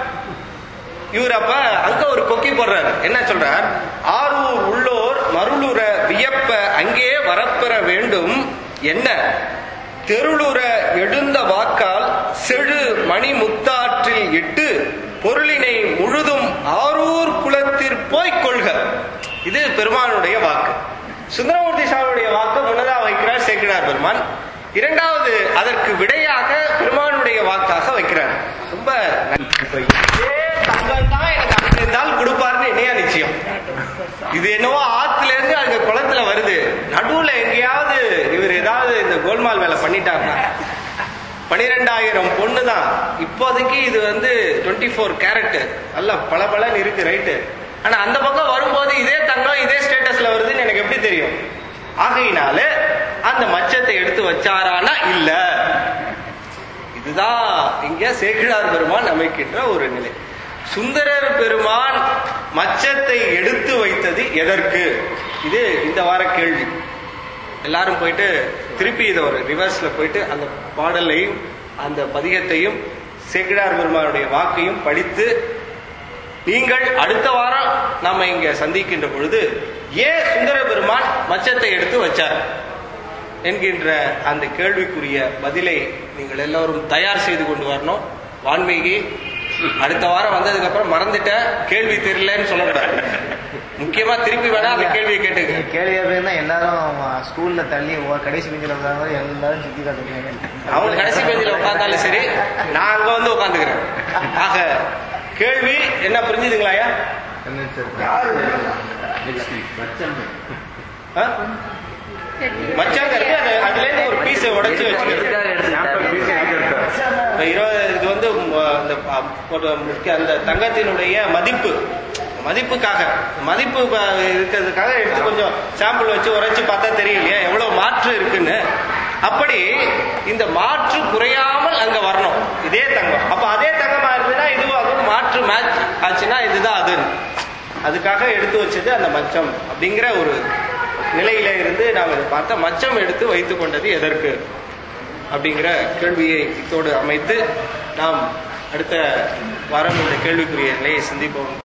S1: இவர் அப்ப அங்க ஒரு கொக்கி போடுறாரு என்ன சொல்றார் ஆரூர் உள்ளோர் மருளுற வியப்ப அங்கே வரப்பெற வேண்டும் என்ன தெருளுற எழுந்த வாக்கால் செழு மணி முத்தாற்றில் இட்டு பொருளினை முழுதும் ஆரூர் குலத்திற் போய்க் கொள்க இது பெருமானுடைய வாக்கு சுந்தரமூர்த்தி சாமியுடைய வாக்கு முன்னதா வைக்கிறார் சேர்க்கிறார் பெருமான் இரண்டாவது அதற்கு விடையாக பெருமானுடைய வாக்காக வைக்கிறார் ரொம்ப நன்றி. இதே தங்கம் தான் எனக்கு அங்க இருந்தால் கொடுப்பாருன்னு என்னையா நிச்சயம் இது என்னவோ ஆத்துல இருந்து அங்க குளத்துல வருது நடுவுல எங்கேயாவது இவர் ஏதாவது இந்த கோல்மால் வேலை பண்ணிட்டாருன்னா பனிரெண்டாயிரம் பொண்ணு தான் இப்போதைக்கு இது வந்து டுவெண்ட்டி ஃபோர் கேரட் நல்ல பல இருக்கு ரைட்டு ஆனா அந்த பக்கம் வரும்போது இதே தங்கம் இதே ஸ்டேட்டஸ்ல வருதுன்னு எனக்கு எப்படி தெரியும் ஆகையினால அந்த மச்சத்தை எடுத்து வச்சாரானா இல்ல இதுதான் இங்க சேக்கிழார் பெருமான் அமைக்கின்ற ஒரு நிலை சுந்தரர் பெருமான் மச்சத்தை எடுத்து வைத்தது எதற்கு இது இந்த வார கேள்வி எல்லாரும் போயிட்டு திருப்பி இதை ஒரு ரிவர்ஸ்ல போயிட்டு அந்த பாடலையும் அந்த பதிகத்தையும் சேக்கிழார் பெருமானுடைய வாக்கையும் படித்து நீங்கள் அடுத்த வாரம் நாம இங்க சந்திக்கின்ற பொழுது ஏன் சுந்தர பெருமான் மச்சத்தை எடுத்து வச்சார் என்கின்ற அந்த கேள்விக்குரிய பதிலை நீங்கள் எல்லோரும் தயார் செய்து கொண்டு வரணும் வான்மீகி அடுத்த வாரம் வந்ததுக்கு அப்புறம் மறந்துட்ட கேள்வி தெரியலன்னு சொல்லக்கூடாது முக்கியமா திருப்பி வேணா அந்த கேள்வியை கேட்டுக்க
S6: கேள்வி அப்படின்னா எல்லாரும் ஸ்கூல்ல தள்ளி ஒ- கடைசி பெஞ்சில் உட்கார்ந்த மாதிரி எல்லாரும் சுத்தி காட்டுறாங்க
S1: அவங்க கடைசி பெஞ்சில் உட்கார்ந்தாலும் சரி நான் அங்க வந்து உட்காந்துக்கிறேன் ஆக கேள்வி என்ன புரிஞ்சுதுங்களாயா ஆ? மச்சாங்கிறது அது அதுல இருந்து ஒரு பீஸை உடைச்சு வச்சுக்கிறது இப்ப இருபது இது வந்து ம, இந்த ப- ஒரு முக்கிய அந்த தங்கத்தினுடைய மதிப்பு மதிப்புக்காக மதிப்பு ப- இருக்கிறதுக்காக எடுத்து கொஞ்சம் சாம்பிள் வச்சு உரைச்சு பார்த்தா தெரியலையா எவ்வளவு மாற்று இருக்குன்னு அப்படி இந்த மாற்று குறையாமல் அங்க வரணும் இதே தங்கம் அப்ப அதே தங்கமா இருந்ததுன்னா இதுவும் அதுவும் மாற்று மேட்ச் ஆச்சுன்னா இதுதான் அது அதுக்காக எடுத்து வச்சது அந்த மச்சம் அப்படிங்கிற ஒரு நிலையில இருந்து நாம் இதை பார்த்தா மச்சம் எடுத்து வைத்துக் கொண்டது எதற்கு அப்படிங்கிற கேள்வியை இத்தோடு அமைத்து நாம் அடுத்த வாரம் இந்த கேள்விக்குரிய நிலையை சிந்திப்போம்